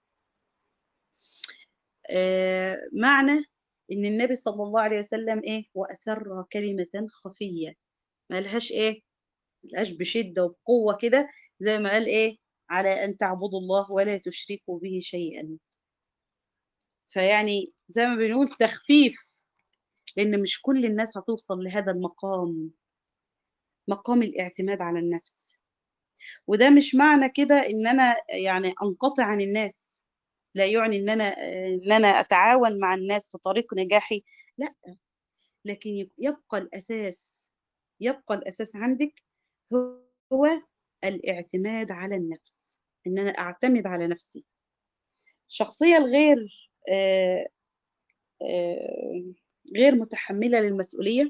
آه، معنى ان النبي صلى الله عليه وسلم ايه واسر كلمة خفية ما لهاش ايه ملهاش بشدة وبقوة كده زي ما قال ايه على ان تعبدوا الله ولا تشركوا به شيئا فيعني زي ما بنقول تخفيف لان مش كل الناس هتوصل لهذا المقام مقام الاعتماد على النفس وده مش معنى كده ان انا يعني انقطع عن الناس لا يعني ان انا ان انا اتعاون مع الناس في طريق نجاحي لا لكن يبقى الاساس يبقى الاساس عندك هو الاعتماد على النفس ان انا اعتمد على نفسي الشخصيه الغير آه، آه، غير متحمله للمسؤوليه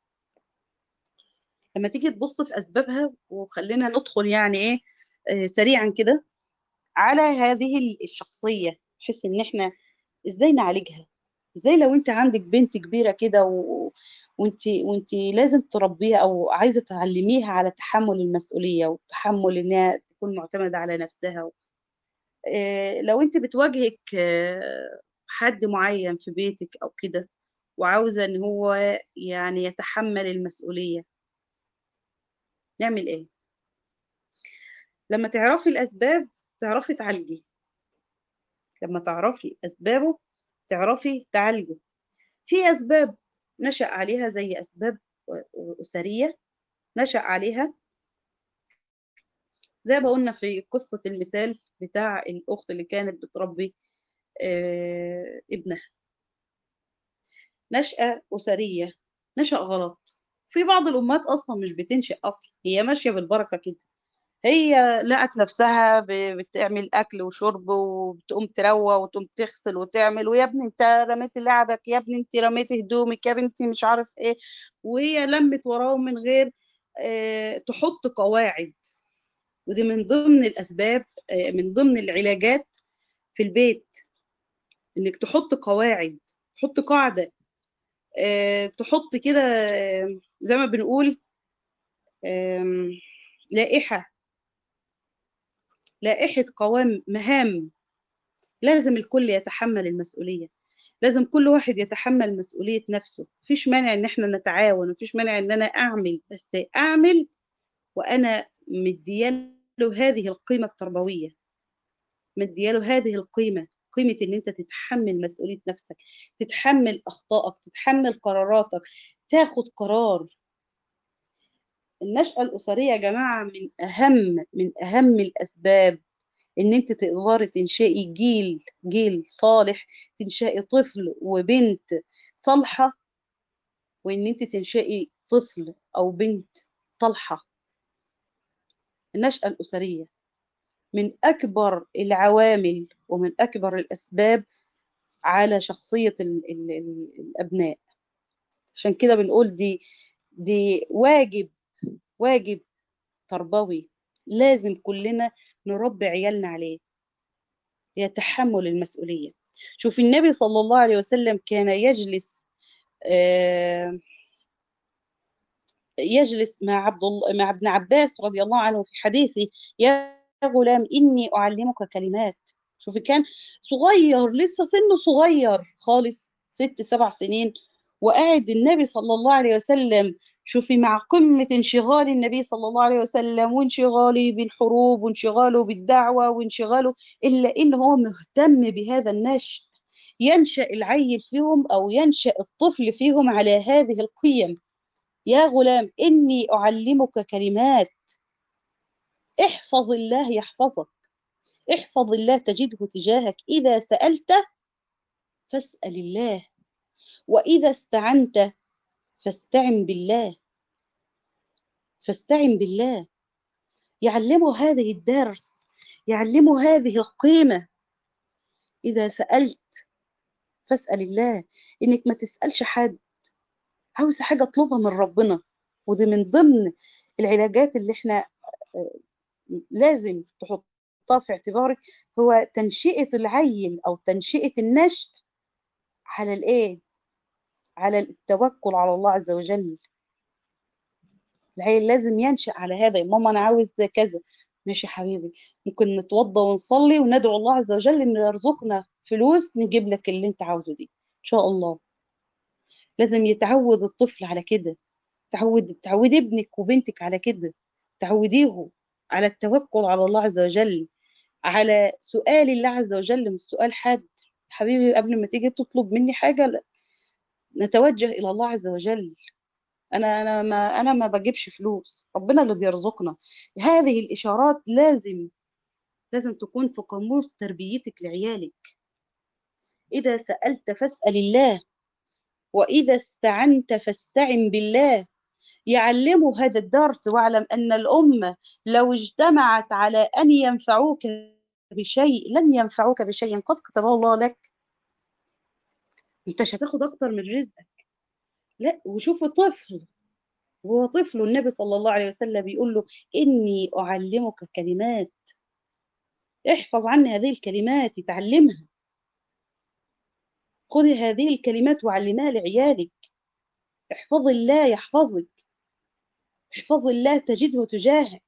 لما تيجي تبص في اسبابها وخلينا ندخل يعني ايه آه، سريعا كده على هذه الشخصيه بحيث ان احنا ازاي نعالجها ازاي لو انت عندك بنت كبيره كده و... وانت وانت لازم تربيها او عايزه تعلميها على تحمل المسؤوليه وتحمل انها تكون معتمده على نفسها آه، لو انت بتواجهك آه، حد معين في بيتك او كده وعاوزه ان هو يعني يتحمل المسؤوليه نعمل ايه لما تعرفي الاسباب تعرفي تعالجي لما تعرفي اسبابه تعرفي تعالجه في اسباب نشأ عليها زي اسباب اسريه نشأ عليها زي ما قلنا في قصة المثال بتاع الأخت اللي كانت بتربي آه، ابنها نشأة أسرية نشأ غلط في بعض الأمهات أصلا مش بتنشأ أصلا هي ماشية بالبركة كده هي لقت نفسها ب- بتعمل أكل وشرب وبتقوم تروى وتقوم تغسل وتعمل ويا ابني أنت رميت لعبك يا ابني أنت رميت هدومك يا بنتي مش عارف إيه وهي لمت وراهم من غير آه، تحط قواعد ودي من ضمن الأسباب آه، من ضمن العلاجات في البيت إنك تحط قواعد تحط قاعدة آه، تحط كده آه، زي ما بنقول آم، لائحة لائحة قوام مهام لازم الكل يتحمل المسؤولية لازم كل واحد يتحمل مسؤولية نفسه مفيش مانع ان احنا نتعاون مفيش مانع ان انا اعمل بس اعمل وانا مدياله هذه القيمة التربوية مدياله هذه القيمة قيمة ان انت تتحمل مسؤولية نفسك تتحمل اخطائك تتحمل قراراتك تاخد قرار النشأة الأسرية يا جماعة من أهم من أهم الأسباب إن أنت تقدري تنشئي جيل جيل صالح تنشئي طفل وبنت صالحة وإن أنت تنشئي طفل أو بنت صالحة النشأة الأسرية من أكبر العوامل ومن أكبر الأسباب على شخصية ال ال ال الأبناء عشان كده بنقول دي دي واجب واجب تربوي لازم كلنا نربي عيالنا عليه هي تحمل المسؤولية شوف النبي صلى الله عليه وسلم كان يجلس آه، يجلس مع عبد الله مع ابن عباس رضي الله عنه في حديثه يا غلام إني أعلمك كلمات شوف كان صغير لسه سنه صغير خالص ست سبع سنين وقاعد النبي صلى الله عليه وسلم شوفي مع قمة انشغال النبي صلى الله عليه وسلم وانشغاله بالحروب وانشغاله بالدعوة وانشغاله إلا إن هو مهتم بهذا النشء ينشأ العيل فيهم أو ينشأ الطفل فيهم على هذه القيم يا غلام إني أعلمك كلمات احفظ الله يحفظك احفظ الله تجده تجاهك إذا سألت فاسأل الله وإذا استعنت فاستعن بالله فاستعن بالله يعلمه هذه الدرس يعلمه هذه القيمة إذا سألت فاسأل الله إنك ما تسألش حد عاوز حاجة اطلبها من ربنا ودي من ضمن العلاجات اللي احنا لازم تحطها في اعتبارك هو تنشئة العيل أو تنشئة النشء على الإيه؟ على التوكل على الله عز وجل العيل لازم ينشأ على هذا يا ماما أنا عاوز كذا ماشي يا حبيبي ممكن نتوضى ونصلي وندعو الله عز وجل إن يرزقنا فلوس نجيب لك اللي أنت عاوزه دي إن شاء الله لازم يتعود الطفل على كده تعود تعودي ابنك وبنتك على كده تعوديه على التوكل على الله عز وجل على سؤال الله عز وجل مش سؤال حد حبيبي قبل ما تيجي تطلب مني حاجة لا. نتوجه إلى الله عز وجل أنا أنا ما أنا ما بجيبش فلوس ربنا اللي بيرزقنا هذه الإشارات لازم لازم تكون في قاموس تربيتك لعيالك إذا سألت فاسأل الله وإذا استعنت فاستعن بالله يعلموا هذا الدرس واعلم أن الأمة لو اجتمعت على أن ينفعوك بشيء لن ينفعوك بشيء قد كتبه الله لك انت مش هتاخد أكتر من رزقك لا وشوف طفل وهو طفل النبي صلى الله عليه وسلم بيقول له إني أعلمك كلمات احفظ عني هذه الكلمات اتعلمها خذي هذه الكلمات وعلمها لعيالك احفظ الله يحفظك احفظ الله تجده تجاهك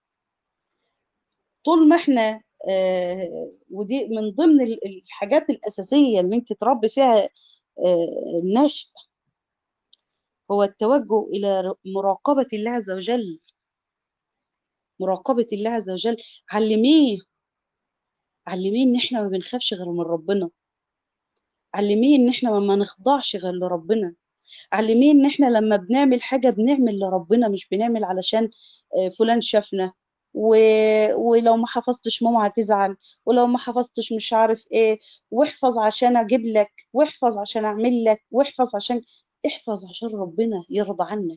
طول ما احنا آه ودي من ضمن الحاجات الأساسية اللي انت تربي فيها آه النشء هو التوجه إلى مراقبة الله عز وجل مراقبة الله عز وجل علميه علميه ان احنا ما بنخافش غير من ربنا علميه ان احنا ما نخضعش غير لربنا علميه ان احنا لما بنعمل حاجة بنعمل لربنا مش بنعمل علشان فلان شافنا و... ولو ما حفظتش ماما هتزعل ولو ما حفظتش مش عارف ايه واحفظ عشان اجيب لك واحفظ عشان اعمل لك واحفظ عشان احفظ عشان ربنا يرضى عنك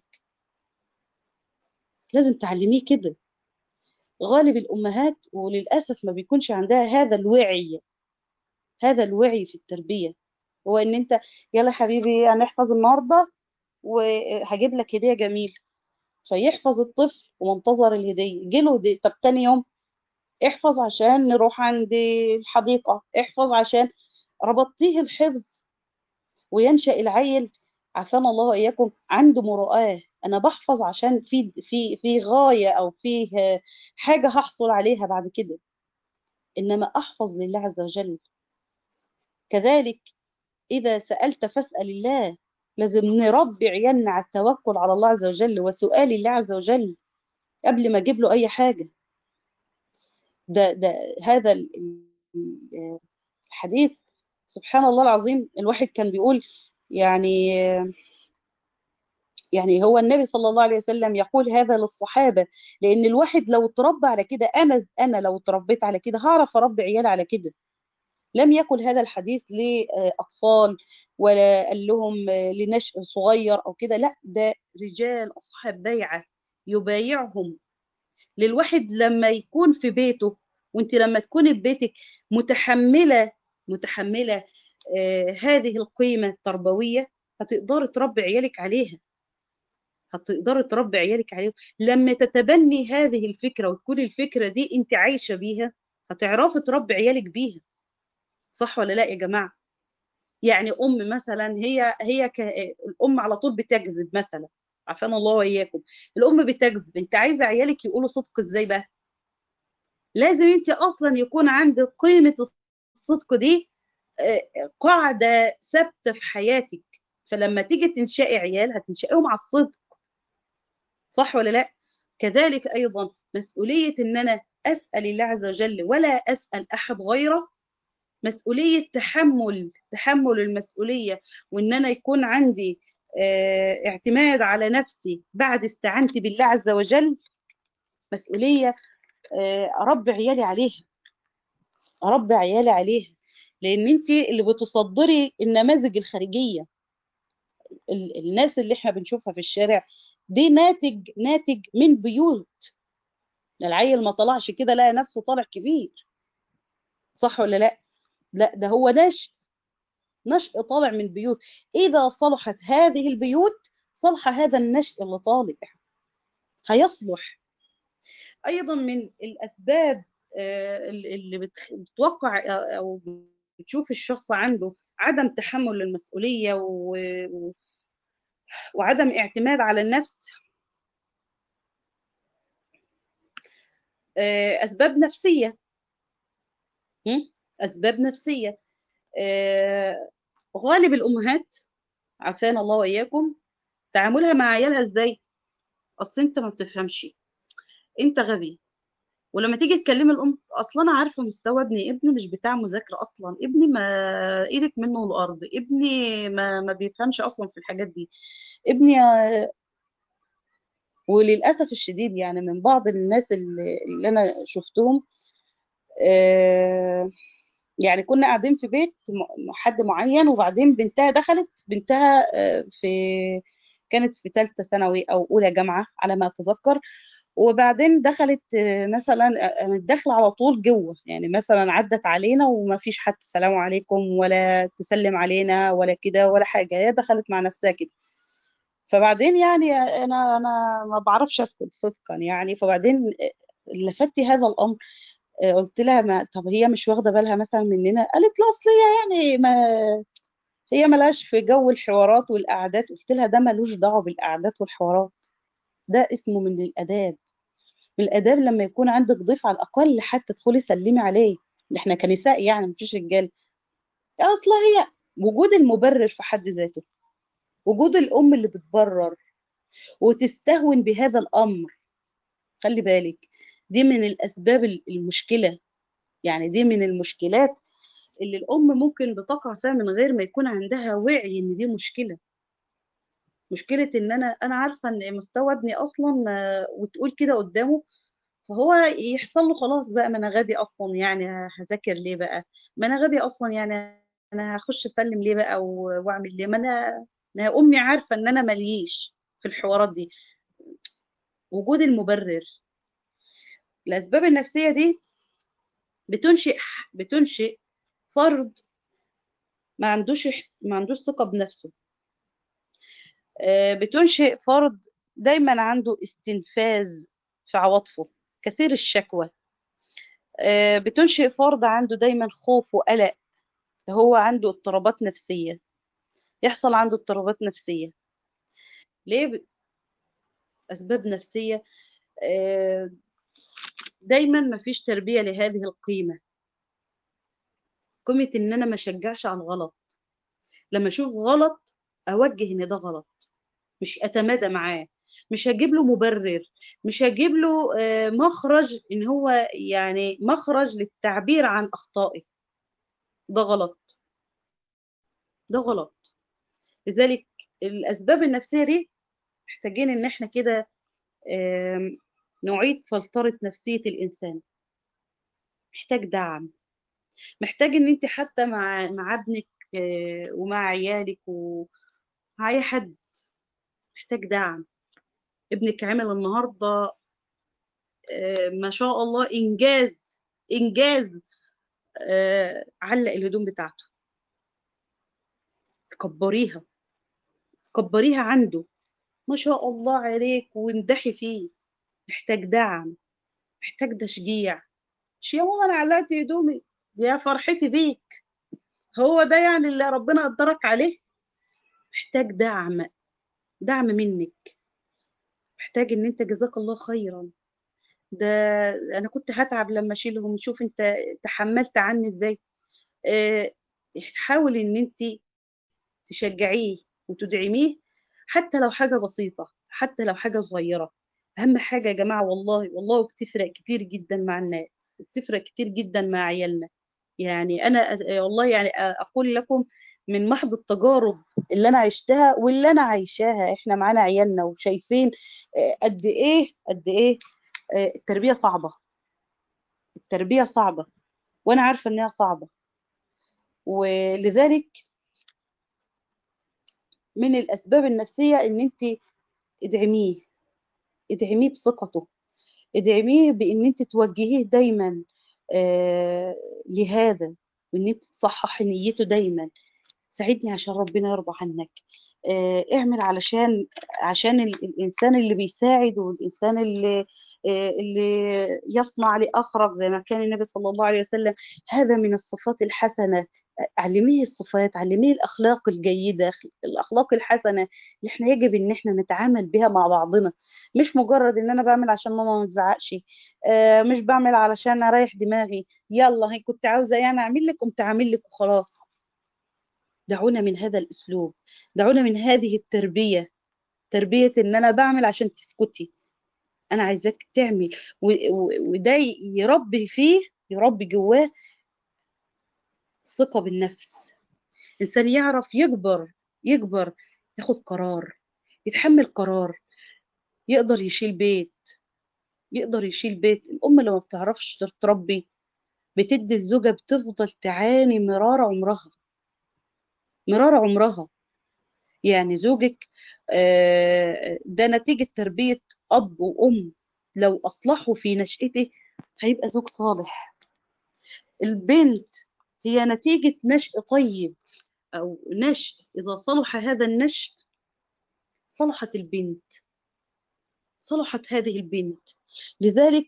لازم تعلميه كده غالب الامهات وللاسف ما بيكونش عندها هذا الوعي هذا الوعي في التربيه هو ان انت يلا حبيبي هنحفظ النهارده وهجيب لك هديه جميله فيحفظ الطفل ومنتظر الهديه جيله هديه طب تاني يوم احفظ عشان نروح عند الحديقه احفظ عشان ربطتيه الحفظ وينشا العيل عافانا الله واياكم عنده مراءه انا بحفظ عشان في في في غايه او فيه حاجه هحصل عليها بعد كده انما احفظ لله عز وجل كذلك اذا سالت فاسال الله لازم نربي عيالنا على التوكل على الله عز وجل وسؤال الله عز وجل قبل ما اجيب له اي حاجه ده ده هذا الحديث سبحان الله العظيم الواحد كان بيقول يعني يعني هو النبي صلى الله عليه وسلم يقول هذا للصحابة لأن الواحد لو اتربى على كده أنا أنا لو اتربيت على كده هعرف أربي عيال على كده لم يكن هذا الحديث لأطفال ولا قال لهم لنشء صغير أو كده لا ده رجال أصحاب بيعة يبايعهم للواحد لما يكون في بيته وانت لما تكوني في بيتك متحملة متحملة آه هذه القيمة التربوية هتقدري تربي عيالك عليها هتقدري تربي عيالك عليها لما تتبني هذه الفكرة وتكون الفكرة دي انت عايشة بيها هتعرفي تربي عيالك بيها صح ولا لا يا جماعة يعني أم مثلا هي هي ك... الأم على طول بتكذب مثلا عافانا الله وإياكم الأم بتكذب انت عايزة عيالك يقولوا صدق ازاي بقى لازم انت أصلا يكون عندك قيمة الصدق دي قاعدة ثابتة في حياتك فلما تيجي تنشئي عيال هتنشئيهم على الصدق صح ولا لا كذلك ايضا مسؤوليه ان انا اسال الله عز وجل ولا اسال احد غيره مسؤوليه تحمل تحمل المسؤوليه وان انا يكون عندي اه اعتماد على نفسي بعد استعنتي بالله عز وجل مسؤوليه اه اربي عيالي عليها اربي عيالي عليها لان انت اللي بتصدري النماذج الخارجيه الناس اللي احنا بنشوفها في الشارع دي ناتج ناتج من بيوت العيل ما طلعش كده لقى نفسه طالع كبير صح ولا لا لا ده هو نشء نشء طالع من بيوت اذا صلحت هذه البيوت صلح هذا النشء اللي طالع هيصلح ايضا من الاسباب اللي بتوقع او بتشوف الشخص عنده عدم تحمل المسؤوليه و... وعدم اعتماد على النفس أسباب نفسية أسباب نفسية غالب الأمهات عافانا الله وإياكم تعاملها مع عيالها إزاي أصل أنت ما بتفهمش أنت غبي ولما تيجي تكلمي الأم أصلا أنا عارفة مستوى ابني ابني مش بتاع مذاكرة أصلا ابني ما إيدك منه الأرض ابني ما, ما بيفهمش أصلا في الحاجات دي ابني وللأسف الشديد يعني من بعض الناس اللي, اللي أنا شفتهم آه يعني كنا قاعدين في بيت حد معين وبعدين بنتها دخلت بنتها آه في كانت في ثالثة ثانوي أو أولى جامعة على ما أتذكر وبعدين دخلت آه مثلا داخلة على طول جوه يعني مثلا عدت علينا وما فيش حد سلام عليكم ولا تسلم علينا ولا كده ولا حاجة هي دخلت مع نفسها كده فبعدين يعني انا انا ما بعرفش اسكت صدقا يعني فبعدين لفتي هذا الامر قلت لها ما طب هي مش واخده بالها مثلا مننا قالت لا اصل هي يعني ما هي ملهاش في جو الحوارات والقعدات قلت لها ده ملوش دعوه بالقعدات والحوارات ده اسمه من الاداب من الاداب لما يكون عندك ضيف على الاقل حتى تدخلي سلمي عليه احنا كنساء يعني مفيش رجال اصل هي وجود المبرر في حد ذاته وجود الأم اللي بتبرر وتستهون بهذا الأمر خلي بالك دي من الأسباب المشكلة يعني دي من المشكلات اللي الأم ممكن بتقع فيها من غير ما يكون عندها وعي إن دي مشكلة مشكلة إن أنا أنا عارفة إن مستوى ابني أصلا وتقول كده قدامه فهو يحصل له خلاص بقى ما أنا غبي أصلا يعني هذاكر ليه بقى ما أنا غبي أصلا يعني أنا هخش أسلم ليه بقى وأعمل ليه ما أنا ما امي عارفه ان انا ماليش في الحوارات دي وجود المبرر الاسباب النفسيه دي بتنشئ بتنشئ فرد ما عندوش ما عندوش ثقه بنفسه بتنشئ فرد دايما عنده استنفاذ في عواطفه كثير الشكوى بتنشئ فرد عنده دايما خوف وقلق هو عنده اضطرابات نفسيه يحصل عنده اضطرابات نفسية ليه أسباب نفسية دايما مفيش تربية لهذه القيمة قيمة إن أنا ما أشجعش على الغلط لما أشوف غلط أوجه إن ده غلط مش أتمادى معاه مش هجيب له مبرر مش هجيب له مخرج إن هو يعني مخرج للتعبير عن أخطائه ده غلط ده غلط لذلك الأسباب النفسية دي محتاجين إن إحنا كده نعيد فلترة نفسية الإنسان محتاج دعم محتاج إن أنت حتى مع مع ابنك ومع عيالك ومع أي حد محتاج دعم ابنك عمل النهاردة ما شاء الله إنجاز إنجاز علق الهدوم بتاعته تكبريها كبريها عنده ما شاء الله عليك وامدحي فيه محتاج دعم محتاج تشجيع مش يا ماما انا علقت هدومي يا فرحتي بيك هو ده يعني اللي ربنا قدرك عليه محتاج دعم دعم منك محتاج ان انت جزاك الله خيرا ده انا كنت هتعب لما اشيلهم شوف انت تحملت عني ازاي اه حاول ان انت تشجعيه وتدعميه حتى لو حاجة بسيطة حتى لو حاجة صغيرة أهم حاجة يا جماعة والله والله بتفرق كتير جدا مع الناس بتفرق كتير جدا مع عيالنا يعني أنا أ- والله يعني أ- أقول لكم من محض التجارب اللي أنا عشتها واللي أنا عايشاها إحنا معانا عيالنا وشايفين آه، قد إيه قد إيه آه، التربية صعبة التربية صعبة وأنا عارفة إنها صعبة ولذلك من الأسباب النفسية إن أنت ادعميه ادعميه بثقته ادعميه بان انت توجهيه دايما آه لهذا وان انت تصححي نيته دايما ساعدني عشان ربنا يرضى عنك آه اعمل علشان عشان ال- الانسان اللي بيساعد والانسان اللي آه اللي يصنع لاخرك زي ما كان النبي صلى الله عليه وسلم هذا من الصفات الحسنه علميه الصفات علميه الاخلاق الجيده الاخلاق الحسنه اللي احنا يجب ان احنا نتعامل بها مع بعضنا مش مجرد ان انا بعمل عشان ماما ما تزعقش آه مش بعمل علشان اريح دماغي يلا هي كنت عاوزه يعني اعمل لك قمت اعمل لك وخلاص دعونا من هذا الاسلوب دعونا من هذه التربيه تربيه ان انا بعمل عشان تسكتي انا عايزاك تعمل و- و- وده يربي فيه يربي جواه ثقه بالنفس انسان يعرف يكبر يكبر ياخد قرار يتحمل قرار يقدر يشيل بيت يقدر يشيل بيت الام اللي ما بتعرفش تربي بتدي الزوجه بتفضل تعاني مرار عمرها مرار عمرها يعني زوجك آه، ده نتيجة تربية أب وأم لو أصلحوا في نشأته هيبقى زوج صالح البنت هي نتيجة نشء طيب أو نشء إذا صلح هذا النشء صلحت البنت صلحت هذه البنت لذلك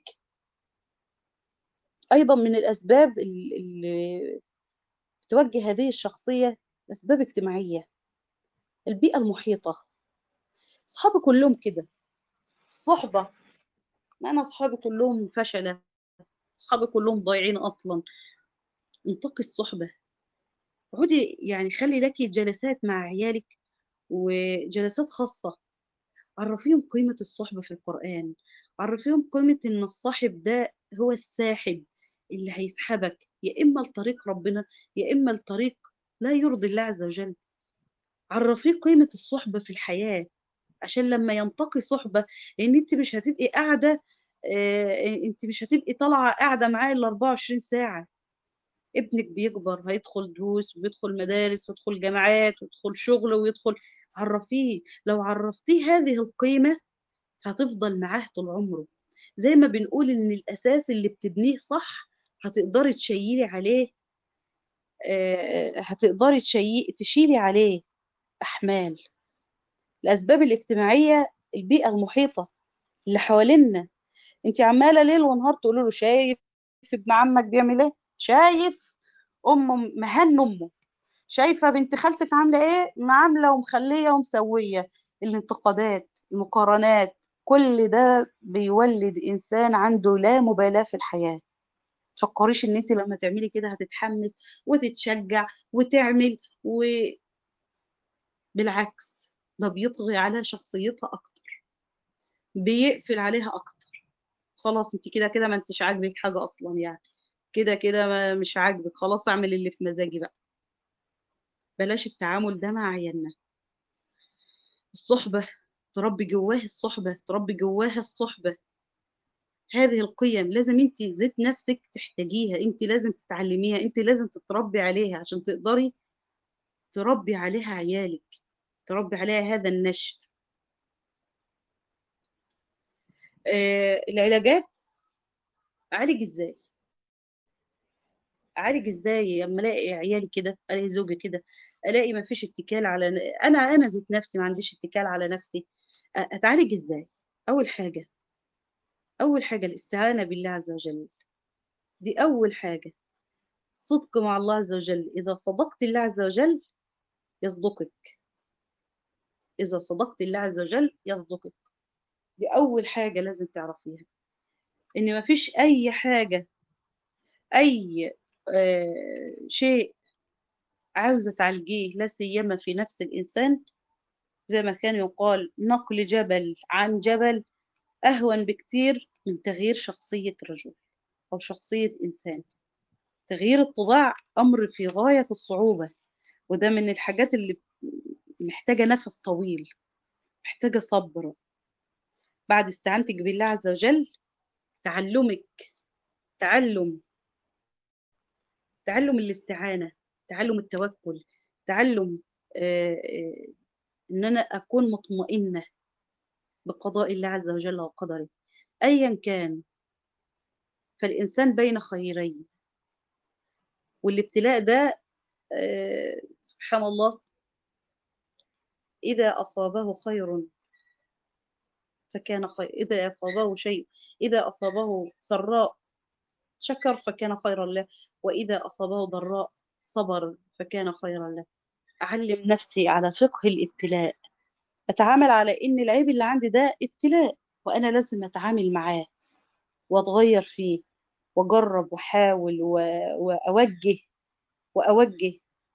أيضا من الأسباب اللي توجه هذه الشخصية أسباب اجتماعية البيئة المحيطة أصحابي كلهم كده الصحبة أنا أصحابي كلهم فشلة أصحابي كلهم ضايعين أصلا انتقي الصحبة اقعدي يعني خلي لك جلسات مع عيالك وجلسات خاصة عرفيهم قيمة الصحبة في القرآن عرفيهم قيمة إن الصاحب ده هو الساحب اللي هيسحبك يا إما لطريق ربنا يا إما لطريق لا يرضي الله عز وجل عرفيه قيمة الصحبة في الحياة عشان لما ينتقي صحبة لأن أنت مش هتبقي قاعدة آه، أنت مش هتبقي طالعة قاعدة معاه ال 24 ساعة ابنك بيكبر هيدخل دروس ويدخل مدارس ويدخل جامعات ويدخل شغل ويدخل عرفيه لو عرفتيه هذه القيمة هتفضل معاه طول عمره زي ما بنقول ان الاساس اللي بتبنيه صح هتقدري تشيلي عليه آه، هتقدري تشي- تشيلي عليه احمال الاسباب الاجتماعية البيئة المحيطة اللي حوالينا انت عمالة ليل ونهار تقولي له شايف ابن عمك بيعمل ايه شايف امه مهن امه شايفة بنت خالتك عاملة ايه عاملة ومخلية ومسوية الانتقادات المقارنات كل ده بيولد انسان عنده لا مبالاة في الحياة تفكريش ان انت لما تعملي كده هتتحمس وتتشجع وتعمل وبالعكس ده بيطغي على شخصيتها اكتر بيقفل عليها اكتر خلاص انت كده كده ما انتش عاجبك حاجة اصلا يعني كده كده ما- مش عاجبك خلاص اعمل اللي في مزاجي بقى بلاش التعامل ده مع عيالنا الصحبة تربي جواه الصحبة تربي جواها الصحبة هذه القيم لازم انت ذات نفسك تحتاجيها انت لازم تتعلميها انت لازم تتربي عليها عشان تقدري تربي عليها عيالك تربي عليها هذا النشء آه العلاجات اعالج ازاي اعالج ازاي لما الاقي عيالي كده الاقي زوجي كده الاقي ما فيش اتكال على ن- انا انا ذات نفسي ما عنديش اتكال على نفسي أ- اتعالج ازاي اول حاجة اول حاجة الاستعانة بالله عز وجل دي اول حاجة صدق مع الله عز وجل إذا صدقت الله عز وجل يصدقك إذا صدقت الله عز وجل يصدقك دي أول حاجة لازم تعرفيها إن مفيش أي حاجة أي آه شيء عاوزة تعالجيه لا سيما في نفس الإنسان زي ما كان يقال نقل جبل عن جبل أهون بكتير من تغيير شخصية رجل أو شخصية إنسان تغيير الطباع أمر في غاية الصعوبة وده من الحاجات اللي محتاجة نفس طويل محتاجة صبر بعد استعانتك بالله عز وجل تعلمك تعلم تعلم الاستعانة تعلم التوكل تعلم آه، آه، ان انا اكون مطمئنة بقضاء الله عز وجل وقدره ايا كان فالانسان بين خيرين والابتلاء ده آه، سبحان الله اذا اصابه خير فكان خير اذا اصابه شيء اذا اصابه سراء شكر فكان خيرا له واذا اصابه ضراء صبر فكان خيرا له اعلم نفسي على فقه الابتلاء اتعامل على ان العيب اللي عندي ده ابتلاء وانا لازم اتعامل معاه واتغير فيه واجرب واحاول و... واوجه واوجه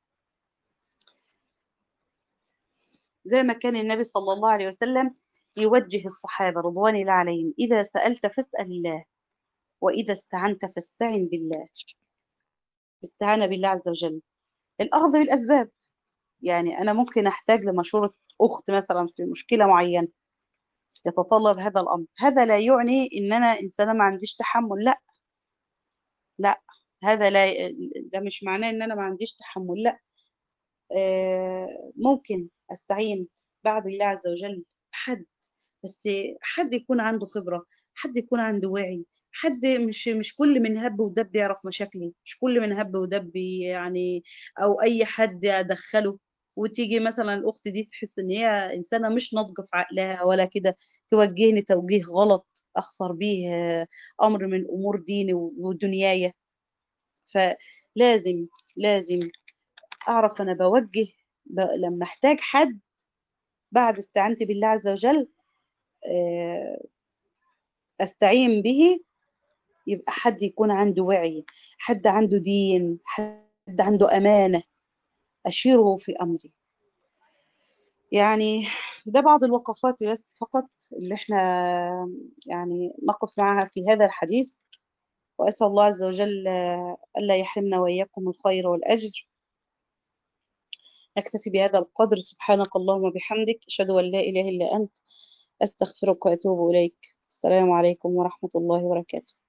زي ما كان النبي صلى الله عليه وسلم يوجه الصحابه رضوان الله عليهم اذا سالت فاسال الله واذا استعنت فاستعن بالله استعان بالله عز وجل الاخذ بالاسباب يعني انا ممكن احتاج لمشوره اخت مثلا في مشكله معينه يتطلب هذا الامر هذا لا يعني ان انا انسانه ما عنديش تحمل لا لا هذا لا ده مش معناه ان انا ما عنديش تحمل لا آه، ممكن استعين بعد الله عز وجل بحد بس حد يكون عنده خبرة حد يكون عنده وعي حد مش مش كل من هب ودب يعرف مشاكلي مش كل من هب ودب يعني او اي حد ادخله وتيجي مثلا الاخت دي تحس ان هي انسانه مش ناضجه في عقلها ولا كده توجهني توجيه غلط اخسر بيه آه، امر من امور ديني ودنياي فلازم لازم اعرف انا بوجه ب... لما احتاج حد بعد استعانتي بالله عز وجل آه، استعين به يبقى حد يكون عنده وعي حد عنده دين حد عنده امانه اشيره في امري يعني ده بعض الوقفات بس فقط اللي احنا يعني نقف معها في هذا الحديث واسال الله عز وجل الا يحرمنا واياكم الخير والاجر نكتفي بهذا القدر سبحانك اللهم وبحمدك أشهد أن لا إله إلا أنت أستغفرك وأتوب إليك السلام عليكم ورحمة الله وبركاته